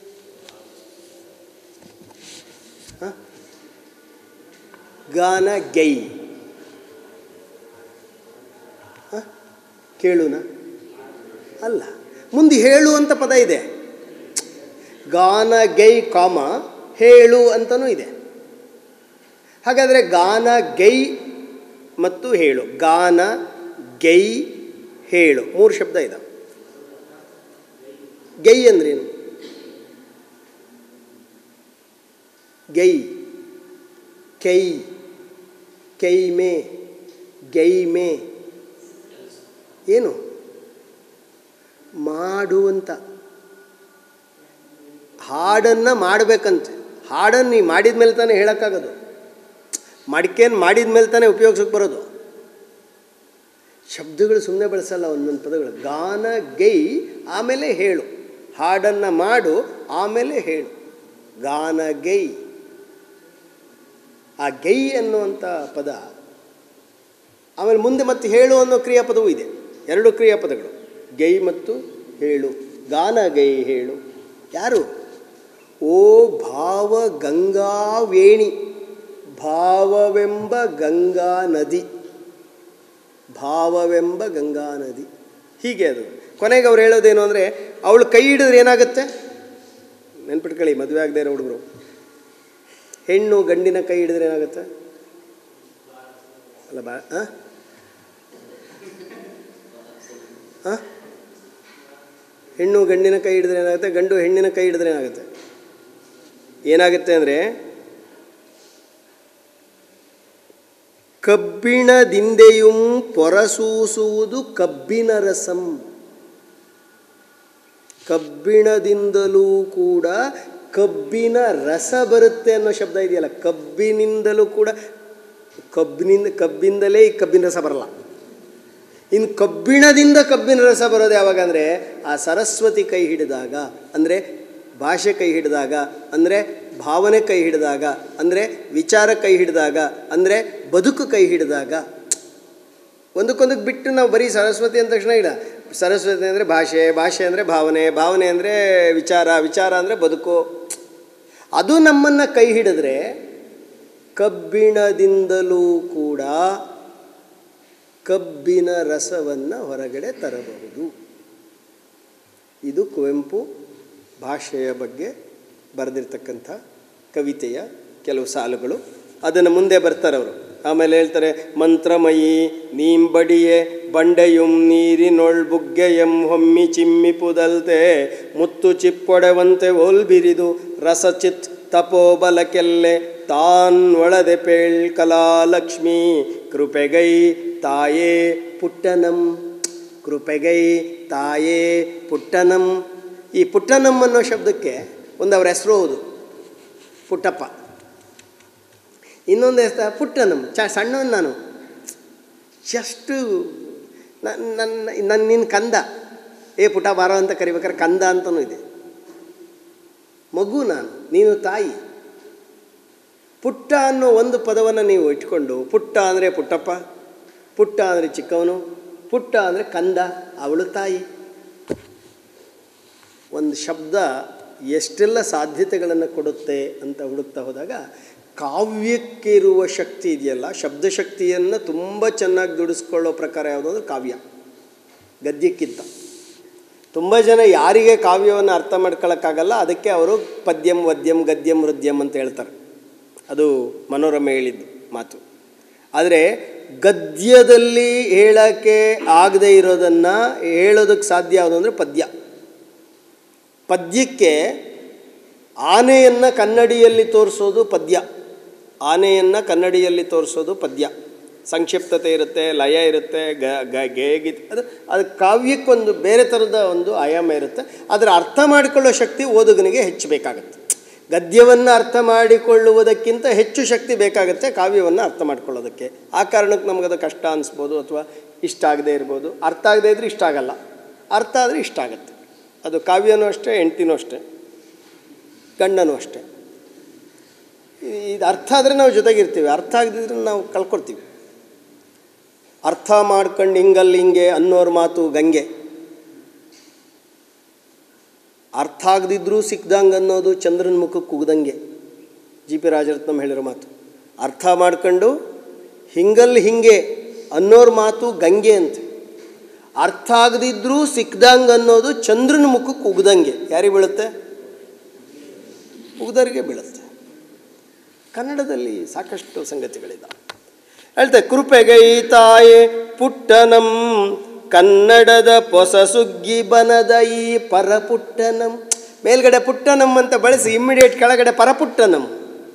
Speaker 1: ಗಾನ ಗೈ ಹ? ಕೇಳುನ ಅಲ್ಲ ಮುಂದೆ ಹೇಳು ಅಂತ ಪದ ಇದೆ ಗಾನ ಗೈ ಕಾಮ ಹೇಳು ಅಂತನೂ ಇದೆ ಹಾಗಾದರೆ ಗಾನ ಗೈ ಮತ್ತು ಹೇಳು ಗಾನ ಗೈ ಹೇಳು ಮೂರು ಶಬ್ದ ಇದಾವೆ ಗೈ ಅಂದ್ರೇನು ಗೈ ಕೈ ಕೈಮೆ ಗೈಮೆ ಏನು ಮಾಡು ಅಂತ ಹಾಡನ್ನು ಮಾಡಬೇಕಂತೆ ಹಾಡನ್ನು ನೀ ಮಾಡಿದ ಮೇಲೆ ತಾನೇ ಹೇಳೋಕ್ಕಾಗೋದು ಮಡಿಕೇನು ಮಾಡಿದ ಮೇಲೆ ತಾನೇ ಉಪಯೋಗಿಸೋಕೆ ಬರೋದು ಶಬ್ದಗಳು ಸುಮ್ಮನೆ ಬಳಸಲ್ಲ ಒಂದೊಂದು ಪದಗಳು ಗಾನ ಗೈ ಆಮೇಲೆ ಹೇಳು ಹಾಡನ್ನು ಮಾಡು ಆಮೇಲೆ ಹೇಳು ಗಾನ ಗೈ ಆ ಗೈ ಅನ್ನುವಂಥ ಪದ ಆಮೇಲೆ ಮುಂದೆ ಮತ್ತೆ ಹೇಳು ಅನ್ನೋ ಕ್ರಿಯಾಪದವೂ ಇದೆ ಎರಡು ಕ್ರಿಯಾಪದಗಳು ಗೈ ಮತ್ತು ಹೇಳು ಗಾನ ಗೈ ಹೇಳು ಯಾರು ಓ ಭಾವ ಗಂಗಾವೇಣಿ ಭಾವವೆಂಬ ಗಂಗಾ ನದಿ ಭಾವವೆಂಬ ಗಂಗಾ ನದಿ ಹೀಗೆ ಅದು ಕೊನೆಗೆ ಅವ್ರು ಹೇಳೋದೇನು ಅಂದರೆ ಅವಳು ಕೈ ಹಿಡಿದ್ರೆ ಏನಾಗುತ್ತೆ ನೆನ್ಪಿಟ್ಕೊಳ್ಳಿ ಮದುವೆ ಆಗದೆ ಇರೋ ಹುಡುಗರು ಹೆಣ್ಣು ಗಂಡಿನ ಕೈ ಹಿಡಿದ್ರೆ ಏನಾಗುತ್ತೆ ಅಲ್ಲ ಬಾ ಹಾಂ ಹಾಂ ಹೆಣ್ಣು ಗಂಡಿನ ಕೈ ಹಿಡಿದ್ರೆ ಏನಾಗುತ್ತೆ ಗಂಡು ಹೆಣ್ಣಿನ ಕೈ ಹಿಡಿದ್ರೆ ಏನಾಗುತ್ತೆ ಏನಾಗುತ್ತೆ ಅಂದರೆ ಕಬ್ಬಿಣದಿಂದೆಯುಂ ಪೊರಸೂಸುವುದು ಕಬ್ಬಿನ ರಸಂ ಕಬ್ಬಿಣದಿಂದಲೂ ಕೂಡ ಕಬ್ಬಿನ ರಸ ಬರುತ್ತೆ ಅನ್ನೋ ಶಬ್ದ ಇದೆಯಲ್ಲ ಕಬ್ಬಿನಿಂದಲೂ ಕೂಡ ಕಬ್ಬಿನಿಂದ ಕಬ್ಬಿಂದಲೇ ಈ ಕಬ್ಬಿನ ರಸ ಬರಲ್ಲ ಇನ್ನು ಕಬ್ಬಿಣದಿಂದ ಕಬ್ಬಿನ ರಸ ಬರೋದು ಯಾವಾಗ ಅಂದರೆ ಆ ಸರಸ್ವತಿ ಕೈ ಹಿಡಿದಾಗ ಅಂದರೆ ಭಾಷೆ ಕೈ ಹಿಡಿದಾಗ ಅಂದರೆ ಭಾವನೆ ಕೈ ಹಿಡಿದಾಗ ಅಂದರೆ ವಿಚಾರ ಕೈ ಹಿಡಿದಾಗ ಅಂದರೆ ಬದುಕು ಕೈ ಹಿಡಿದಾಗ ಒಂದಕ್ಕೊಂದಕ್ಕೆ ಬಿಟ್ಟು ನಾವು ಬರೀ ಸರಸ್ವತಿ ಅಂದ ತಕ್ಷಣ ಇಲ್ಲ ಸರಸ್ವತಿ ಅಂದರೆ ಭಾಷೆ ಭಾಷೆ ಅಂದರೆ ಭಾವನೆ ಭಾವನೆ ಅಂದರೆ ವಿಚಾರ ವಿಚಾರ ಅಂದರೆ ಬದುಕು ಅದು ನಮ್ಮನ್ನು ಕೈ ಹಿಡಿದ್ರೆ ಕಬ್ಬಿಣದಿಂದಲೂ ಕೂಡ ಕಬ್ಬಿನ ರಸವನ್ನು ಹೊರಗಡೆ ತರಬಹುದು ಇದು ಕುವೆಂಪು ಭಾಷೆಯ ಬಗ್ಗೆ ಬರೆದಿರ್ತಕ್ಕಂಥ ಕವಿತೆಯ ಕೆಲವು ಸಾಲುಗಳು ಅದನ್ನು ಮುಂದೆ ಬರ್ತಾರೆ ಅವರು ಆಮೇಲೆ ಹೇಳ್ತಾರೆ ಮಂತ್ರಮಯಿ ನೀಂಬಡಿಯೆ ಬಂಡೆಯುಂ ನೀರಿನೊಳ್ ಬುಗ್ಗೆಯಂ ಹೊಮ್ಮಿ ಚಿಮ್ಮಿ ಪುದಲ್ತೆ ಮುತ್ತು ಚಿಪ್ಪೊಡೆವಂತೆ ಓಲ್ಬಿರಿದು ರಸಚಿತ್ ತಪೋಬಲಕೆಲ್ಲೆ ತಾನ್ ಒಳದೆ ಪೇಳ್ ಕಲಾಲಕ್ಷ್ಮಿ ಕೃಪೆಗೈ ತಾಯೇ ಪುಟ್ಟನಂ ಕೃಪೆಗೈ ತಾಯೇ ಪುಟ್ಟನಂ ಈ ಪುಟ್ಟನಂ ಅನ್ನೋ ಶಬ್ದಕ್ಕೆ ಒಂದು ಅವ್ರ ಹೆಸರು ಹೌದು ಪುಟ್ಟಪ್ಪ ಇನ್ನೊಂದು ಹೆಸರು ಪುಟ್ಟನಂ ಚ ಸಣ್ಣವನು ನಾನು ಜಸ್ಟು ನನ್ನ ನನ್ನ ನನ್ನ ನಿನ್ನ ಕಂದ ಏ ಪುಟ ಬಾರೋ ಅಂತ ಕರಿಬೇಕಾದ್ರೆ ಕಂದ ಅಂತಲೂ ಇದೆ ಮಗು ನಾನು ನೀನು ತಾಯಿ ಪುಟ್ಟ ಅನ್ನೋ ಒಂದು ಪದವನ್ನು ನೀವು ಇಟ್ಕೊಂಡು ಪುಟ್ಟ ಅಂದರೆ ಪುಟ್ಟಪ್ಪ ಪುಟ್ಟ ಅಂದರೆ ಚಿಕ್ಕವನು ಪುಟ್ಟ ಅಂದರೆ ಕಂದ ಅವಳು ತಾಯಿ ಒಂದು ಶಬ್ದ ಎಷ್ಟೆಲ್ಲ ಸಾಧ್ಯತೆಗಳನ್ನು ಕೊಡುತ್ತೆ ಅಂತ ಹುಡುಕ್ತಾ ಹೋದಾಗ ಕಾವ್ಯಕ್ಕಿರುವ ಶಕ್ತಿ ಇದೆಯಲ್ಲ ಶಬ್ದಶಕ್ತಿಯನ್ನು ತುಂಬ ಚೆನ್ನಾಗಿ ದುಡಿಸ್ಕೊಳ್ಳೋ ಪ್ರಕಾರ ಯಾವುದು ಅಂದರೆ ಕಾವ್ಯ ಗದ್ಯಕ್ಕಿಂತ ತುಂಬ ಜನ ಯಾರಿಗೆ ಕಾವ್ಯವನ್ನು ಅರ್ಥ ಮಾಡ್ಕೊಳ್ಳೋಕ್ಕಾಗಲ್ಲ ಅದಕ್ಕೆ ಅವರು ಪದ್ಯಂ ವದ್ಯಂ ಗದ್ಯಂ ಹೃದ್ಯಂ ಅಂತ ಹೇಳ್ತಾರೆ ಅದು ಮನೋರಮೆ ಹೇಳಿದ್ದು ಮಾತು ಆದರೆ ಗದ್ಯದಲ್ಲಿ ಹೇಳೋಕ್ಕೆ ಆಗದೆ ಇರೋದನ್ನು ಹೇಳೋದಕ್ಕೆ ಸಾಧ್ಯ ಯಾವುದು ಅಂದರೆ ಪದ್ಯ ಪದ್ಯಕ್ಕೆ ಆನೆಯನ್ನು ಕನ್ನಡಿಯಲ್ಲಿ ತೋರಿಸೋದು ಪದ್ಯ ಆನೆಯನ್ನು ಕನ್ನಡಿಯಲ್ಲಿ ತೋರಿಸೋದು ಪದ್ಯ ಸಂಕ್ಷಿಪ್ತತೆ ಇರುತ್ತೆ ಲಯ ಇರುತ್ತೆ ಗ ಗ ಗೇಗಿ ಅದು ಅದು ಕಾವ್ಯಕ್ಕೊಂದು ಬೇರೆ ಥರದ ಒಂದು ಆಯಾಮ ಇರುತ್ತೆ ಅದರ ಅರ್ಥ ಮಾಡಿಕೊಳ್ಳೋ ಶಕ್ತಿ ಓದುಗನಿಗೆ ಹೆಚ್ಚು ಬೇಕಾಗುತ್ತೆ ಗದ್ಯವನ್ನು ಅರ್ಥ ಮಾಡಿಕೊಳ್ಳುವುದಕ್ಕಿಂತ ಹೆಚ್ಚು ಶಕ್ತಿ ಬೇಕಾಗುತ್ತೆ ಕಾವ್ಯವನ್ನು ಅರ್ಥ ಮಾಡ್ಕೊಳ್ಳೋದಕ್ಕೆ ಆ ಕಾರಣಕ್ಕೆ ನಮಗದು ಕಷ್ಟ ಅನಿಸ್ಬೋದು ಅಥವಾ ಇಷ್ಟ ಆಗದೆ ಇರ್ಬೋದು ಅರ್ಥ ಆಗದೆ ಇದ್ದರೆ ಇಷ್ಟ ಆಗಲ್ಲ ಅರ್ಥ ಆದರೆ ಇಷ್ಟ ಆಗುತ್ತೆ ಅದು ಕಾವ್ಯನೂ ಅಷ್ಟೇ ಹೆಂಡ್ತಿನೂ ಅಷ್ಟೇ ಗಂಡನೂ ಅಷ್ಟೇ ಇದು ಅರ್ಥ ಆದರೆ ನಾವು ಜೊತೆಗಿರ್ತೀವಿ ಅರ್ಥ ಆಗದಿದ್ರೆ ನಾವು ಕಳ್ಕೊಳ್ತೀವಿ ಅರ್ಥ ಮಾಡ್ಕೊಂಡು ಹಿಂಗಲ್ಲಿ ಹಿಂಗೆ ಅನ್ನೋರ ಮಾತು ಗಂಗೆ ಅರ್ಥ ಆಗದಿದ್ರೂ ಸಿಕ್ದಂಗೆ ಅನ್ನೋದು ಚಂದ್ರನ ಮುಖಕ್ಕೆ ಉಗ್ದಂಗೆ ಜಿ ಪಿ ರಾಜರತ್ನಂ ಹೇಳಿರೋ ಮಾತು ಅರ್ಥ ಮಾಡ್ಕೊಂಡು ಹಿಂಗಲ್ಲಿ ಹಿಂಗೆ ಅನ್ನೋರ ಮಾತು ಗಂಗೆ ಅಂತ ಅರ್ಥ ಆಗದಿದ್ರೂ ಸಿಕ್ದಂಗೆ ಅನ್ನೋದು ಚಂದ್ರನ ಮುಖಕ್ಕೆ ಉಗ್ದಂಗೆ ಯಾರಿಗೆ ಬೀಳುತ್ತೆ ಉಗ್ದರಿಗೆ ಬೀಳುತ್ತೆ ಕನ್ನಡದಲ್ಲಿ ಸಾಕಷ್ಟು ಸಂಗತಿಗಳಿದ್ದಾವೆ ಹೇಳ್ತೆ ಕೃಪೆಗೈ ತಾಯೆ ಪುಟ್ಟನಂ ಕನ್ನಡದ ಪೊಸ ಸುಗ್ಗಿ ಬನದ ಈ ಪರಪುಟ್ಟನಂ ಮೇಲ್ಗಡೆ ಪುಟ್ಟನಂ ಅಂತ ಬಳಸಿ ಇಮ್ಮಿಡಿಯೇಟ್ ಕೆಳಗಡೆ ಪರಪುಟ್ಟನಂ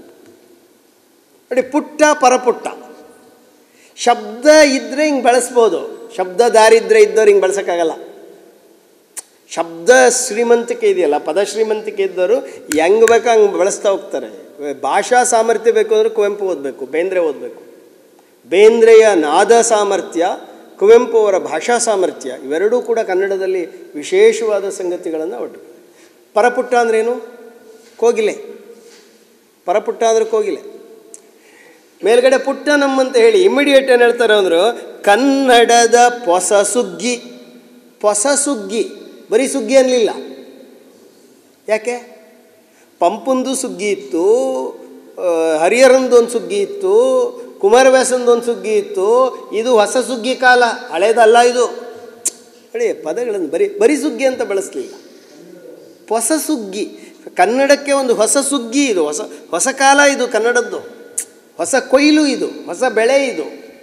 Speaker 1: ನೋಡಿ ಪುಟ್ಟ ಪರಪುಟ್ಟ ಶಬ್ದ ಇದ್ದರೆ ಹಿಂಗೆ ಬಳಸ್ಬೋದು ಶಬ್ದ ದಾರಿದ್ರೆ ಇದ್ದವ್ರು ಹಿಂಗೆ ಬಳಸೋಕ್ಕಾಗಲ್ಲ ಶಬ್ದ ಶ್ರೀಮಂತಿಕೆ ಇದೆಯಲ್ಲ ಪದ ಶ್ರೀಮಂತಿಕೆ ಇದ್ದವರು ಹೆಂಗೆ ಬೇಕೋ ಹಂಗೆ ಬಳಸ್ತಾ ಹೋಗ್ತಾರೆ ಭಾಷಾ ಸಾಮರ್ಥ್ಯ ಬೇಕು ಅಂದರೆ ಕುವೆಂಪು ಓದಬೇಕು ಬೇಂದ್ರೆ ಓದಬೇಕು ಬೇಂದ್ರೆಯ ನಾದ ಸಾಮರ್ಥ್ಯ ಕುವೆಂಪು ಅವರ ಭಾಷಾ ಸಾಮರ್ಥ್ಯ ಇವೆರಡೂ ಕೂಡ ಕನ್ನಡದಲ್ಲಿ ವಿಶೇಷವಾದ ಸಂಗತಿಗಳನ್ನು ಒಟ್ಟು ಪರಪುಟ್ಟ ಅಂದ್ರೇನು ಕೋಗಿಲೆ ಪರಪುಟ್ಟ ಅಂದರೆ ಕೋಗಿಲೆ ಮೇಲ್ಗಡೆ ಪುಟ್ಟ ನಮ್ಮಂತ ಹೇಳಿ ಇಮಿಡಿಯೇಟ್ ಏನು ಹೇಳ್ತಾರೆ ಅಂದರು ಕನ್ನಡದ ಪೊಸ ಸುಗ್ಗಿ ಪೊಸ ಸುಗ್ಗಿ ಬರೀ ಸುಗ್ಗಿ ಅನ್ನಲಿಲ್ಲ ಯಾಕೆ ಪಂಪಂದು ಸುಗ್ಗಿ ಇತ್ತು ಹರಿಹರಂದು ಒಂದು ಸುಗ್ಗಿ ಇತ್ತು ಕುಮಾರವ್ಯಾಸಂದು ಒಂದು ಸುಗ್ಗಿ ಇತ್ತು ಇದು ಹೊಸ ಸುಗ್ಗಿ ಕಾಲ ಹಳೇದಲ್ಲ ಇದು ನೋಡಿ ಪದಗಳನ್ನು ಬರೀ ಬರೀ ಸುಗ್ಗಿ ಅಂತ ಬಳಸಲಿಲ್ಲ ಹೊಸ ಸುಗ್ಗಿ ಕನ್ನಡಕ್ಕೆ ಒಂದು ಹೊಸ ಸುಗ್ಗಿ ಇದು ಹೊಸ ಹೊಸ ಕಾಲ ಇದು ಕನ್ನಡದ್ದು ಹೊಸ ಕೊಯ್ಲು ಇದು ಹೊಸ ಬೆಳೆ ಇದು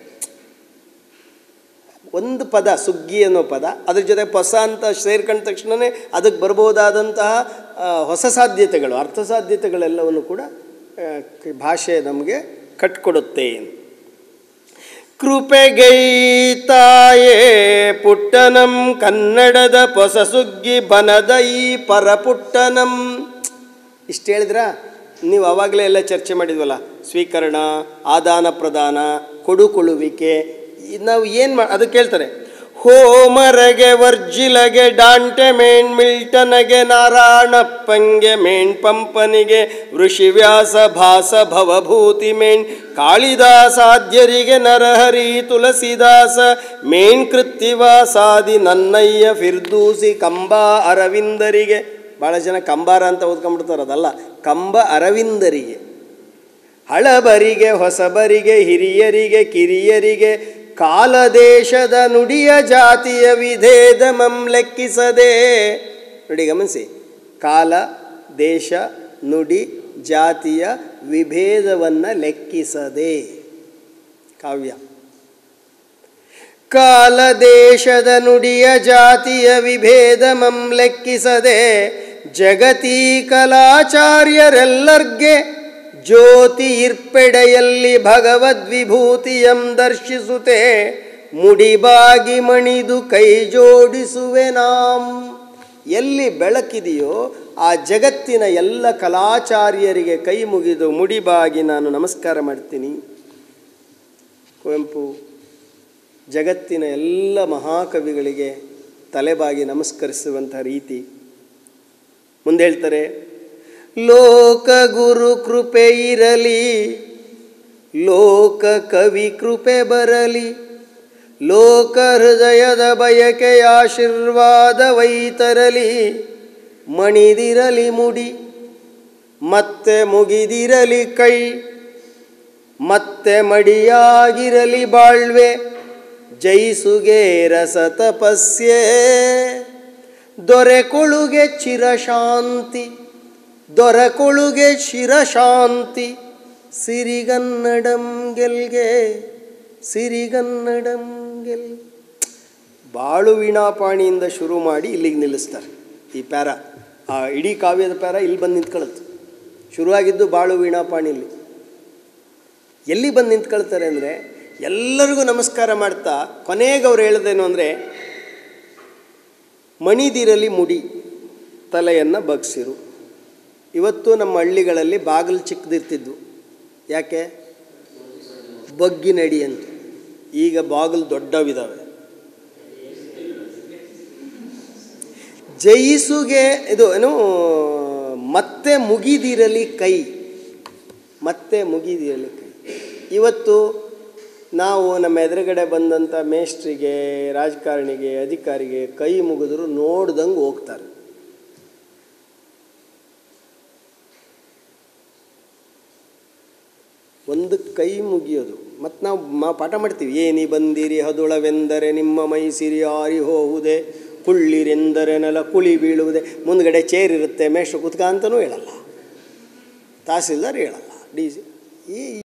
Speaker 1: ಒಂದು ಪದ ಸುಗ್ಗಿ ಅನ್ನೋ ಪದ ಅದ್ರ ಜೊತೆ ಹೊಸ ಅಂತ ಸೇರ್ಕೊಂಡ ತಕ್ಷಣವೇ ಅದಕ್ಕೆ ಬರ್ಬೋದಾದಂತಹ ಹೊಸ ಸಾಧ್ಯತೆಗಳು ಅರ್ಥ ಸಾಧ್ಯತೆಗಳೆಲ್ಲವನ್ನು ಕೂಡ ಭಾಷೆ ನಮಗೆ ಕಟ್ಕೊಡುತ್ತೆ ಕೃಪೆಗೈತಾಯೇ ಪುಟ್ಟನಂ ಕನ್ನಡದ ಪೊಸ ಸುಗ್ಗಿ ಬನದ ಈ ಪರಪುಟ್ಟನಂ ಇಷ್ಟು ಹೇಳಿದ್ರ ನೀವು ಅವಾಗಲೇ ಎಲ್ಲ ಚರ್ಚೆ ಮಾಡಿದ್ವಲ್ಲ ಸ್ವೀಕರಣ ಆದಾನ ಪ್ರದಾನ ಕೊಡುಕೊಳ್ಳುವಿಕೆ ನಾವು ಏನು ಮಾ ಅದಕ್ಕೆ ಹೇಳ್ತಾರೆ ಹೋಮರಗೆ ವರ್ಜಿಲಗೆ ಡಾಂಟೆ ಮೇಣ್ ಮಿಲ್ಟನಗೆ ನಾರಾಯಣಪ್ಪಂಗೆ ಮೇಣ್ ಪಂಪನಿಗೆ ಋಷಿವ್ಯಾಸ ಭಾಸ ಭವಭೂತಿ ಮೇಣ್ ಕಾಳಿದಾಸಾದ್ಯರಿಗೆ ನರಹರಿ ತುಳಸಿದಾಸ ಮೇಣ್ ಕೃತ್ತಿವಾಸಾದಿ ನನ್ನಯ್ಯ ಫಿರ್ದೂಸಿ ಕಂಬ ಅರವಿಂದರಿಗೆ ಭಾಳ ಜನ ಕಂಬಾರ ಅಂತ ಓದ್ಕೊಂಡ್ಬಿಡ್ತಾರೆ ಅದಲ್ಲ ಕಂಬ ಅರವಿಂದರಿಗೆ ಹಳಬರಿಗೆ ಹೊಸಬರಿಗೆ ಹಿರಿಯರಿಗೆ ಕಿರಿಯರಿಗೆ ಕಾಲದೇಶದ ನುಡಿಯ ಜಾತಿಯ ವಿಧೇದ ಮಂ ಲೆಕ್ಕಿಸದೆ ನೋಡಿ ಗಮನಿಸಿ ಕಾಲ ದೇಶ ನುಡಿ ಜಾತಿಯ ವಿಭೇದವನ್ನು ಲೆಕ್ಕಿಸದೆ ಕಾವ್ಯ ಕಾಲ ದೇಶದ ನುಡಿಯ ಜಾತಿಯ ವಿಭೇದ ಮಂ ಲೆಕ್ಕಿಸದೆ ಜಗತೀ ಕಲಾಚಾರ್ಯರೆಲ್ಲರ್ಗೆ ಜ್ಯೋತಿ ಇರ್ಪೆಡೆಯಲ್ಲಿ ಭಗವದ್ವಿಭೂತಿಯಂ ದರ್ಶಿಸುತ್ತೆ ಮುಡಿಬಾಗಿ ಮಣಿದು ಕೈ ಜೋಡಿಸುವೆ ನಾಂ ಎಲ್ಲಿ ಬೆಳಕಿದೆಯೋ ಆ ಜಗತ್ತಿನ ಎಲ್ಲ ಕಲಾಚಾರ್ಯರಿಗೆ ಕೈ ಮುಗಿದು ಮುಡಿಬಾಗಿ ನಾನು ನಮಸ್ಕಾರ ಮಾಡ್ತೀನಿ ಕುವೆಂಪು ಜಗತ್ತಿನ ಎಲ್ಲ ಮಹಾಕವಿಗಳಿಗೆ ತಲೆಬಾಗಿ ನಮಸ್ಕರಿಸುವಂಥ ರೀತಿ ಮುಂದೆ ಹೇಳ್ತಾರೆ ಲೋಕ ಗುರು ಕೃಪೆ ಇರಲಿ ಲೋಕ ಕವಿ ಕೃಪೆ ಬರಲಿ ಲೋಕ ಹೃದಯದ ಬಯಕೆಯ ಆಶೀರ್ವಾದವೈತರಲಿ ಮಣಿದಿರಲಿ ಮುಡಿ ಮತ್ತೆ ಮುಗಿದಿರಲಿ ಕೈ ಮತ್ತೆ ಮಡಿಯಾಗಿರಲಿ ಬಾಳ್ವೆ ಜಯಿಸುಗೆ ರಸ ತಪಸ್ಯೆ ದೊರೆಕೊಳುಗೆ ಚಿರಶಾಂತಿ ದೊರಕೊಳುಗೆ ಶಿರಶಾಂತಿ ಸಿರಿಗನ್ನಡಂ ಗೆಲ್ಗೆ ಸಿರಿಗನ್ನಡಂ ಗೆಲ್ ಬಾಳು ವೀಣಾಪಾಣಿಯಿಂದ ಶುರು ಮಾಡಿ ಇಲ್ಲಿಗೆ ನಿಲ್ಲಿಸ್ತಾರೆ ಈ ಪ್ಯಾರ ಆ ಇಡೀ ಕಾವ್ಯದ ಪ್ಯಾರ ಇಲ್ಲಿ ಬಂದು ನಿಂತ್ಕೊಳ್ಳುತ್ತೆ ಶುರುವಾಗಿದ್ದು ಬಾಳು ವೀಣಾಪಾಣಿಲಿ ಎಲ್ಲಿ ಬಂದು ನಿಂತ್ಕೊಳ್ತಾರೆ ಅಂದರೆ ಎಲ್ಲರಿಗೂ ನಮಸ್ಕಾರ ಮಾಡ್ತಾ ಕೊನೆಗೆ ಅವ್ರು ಹೇಳ್ದೇನು ಅಂದರೆ ಮಣಿದಿರಲಿ ಮುಡಿ ತಲೆಯನ್ನು ಬಗ್ಸಿರು ಇವತ್ತು ನಮ್ಮ ಹಳ್ಳಿಗಳಲ್ಲಿ ಬಾಗಿಲು ಚಿಕ್ಕದಿರ್ತಿದ್ವು ಯಾಕೆ ಬಗ್ಗಿ ನಡಿ ಅಂತ ಈಗ ಬಾಗಿಲು ದೊಡ್ಡವಿದ್ದಾವೆ ಜಯಿಸುಗೆ ಇದು ಏನು ಮತ್ತೆ ಮುಗಿದಿರಲಿ ಕೈ ಮತ್ತೆ ಮುಗಿದಿರಲಿ ಕೈ ಇವತ್ತು ನಾವು ನಮ್ಮ ಎದುರುಗಡೆ ಬಂದಂಥ ಮೇಸ್ಟ್ರಿಗೆ ರಾಜಕಾರಣಿಗೆ ಅಧಿಕಾರಿಗೆ ಕೈ ಮುಗಿದ್ರು ನೋಡ್ದಂಗೆ ಹೋಗ್ತಾರೆ ಒಂದು ಕೈ ಮುಗಿಯೋದು ಮತ್ತು ನಾವು ಮಾ ಪಾಠ ಮಾಡ್ತೀವಿ ಏನಿ ಬಂದಿರಿ ಹದುಳವೆಂದರೆ ನಿಮ್ಮ ಮೈ ಸಿರಿ ಆರಿ ಹೋಗುವುದೇ ಕುಳ್ಳಿರೆಂದರೆ ನೆಲ ಕುಳಿ ಬೀಳುವುದೇ ಮುಂದ್ಗಡೆ ಚೇರ್ ಇರುತ್ತೆ ಮೇಷ್ಟ್ರು ಕುತ್ಕ ಅಂತಲೂ ಹೇಳಲ್ಲ ತಹಸೀಲ್ದಾರ್ ಹೇಳಲ್ಲ ಡಿ ಸಿ ಈ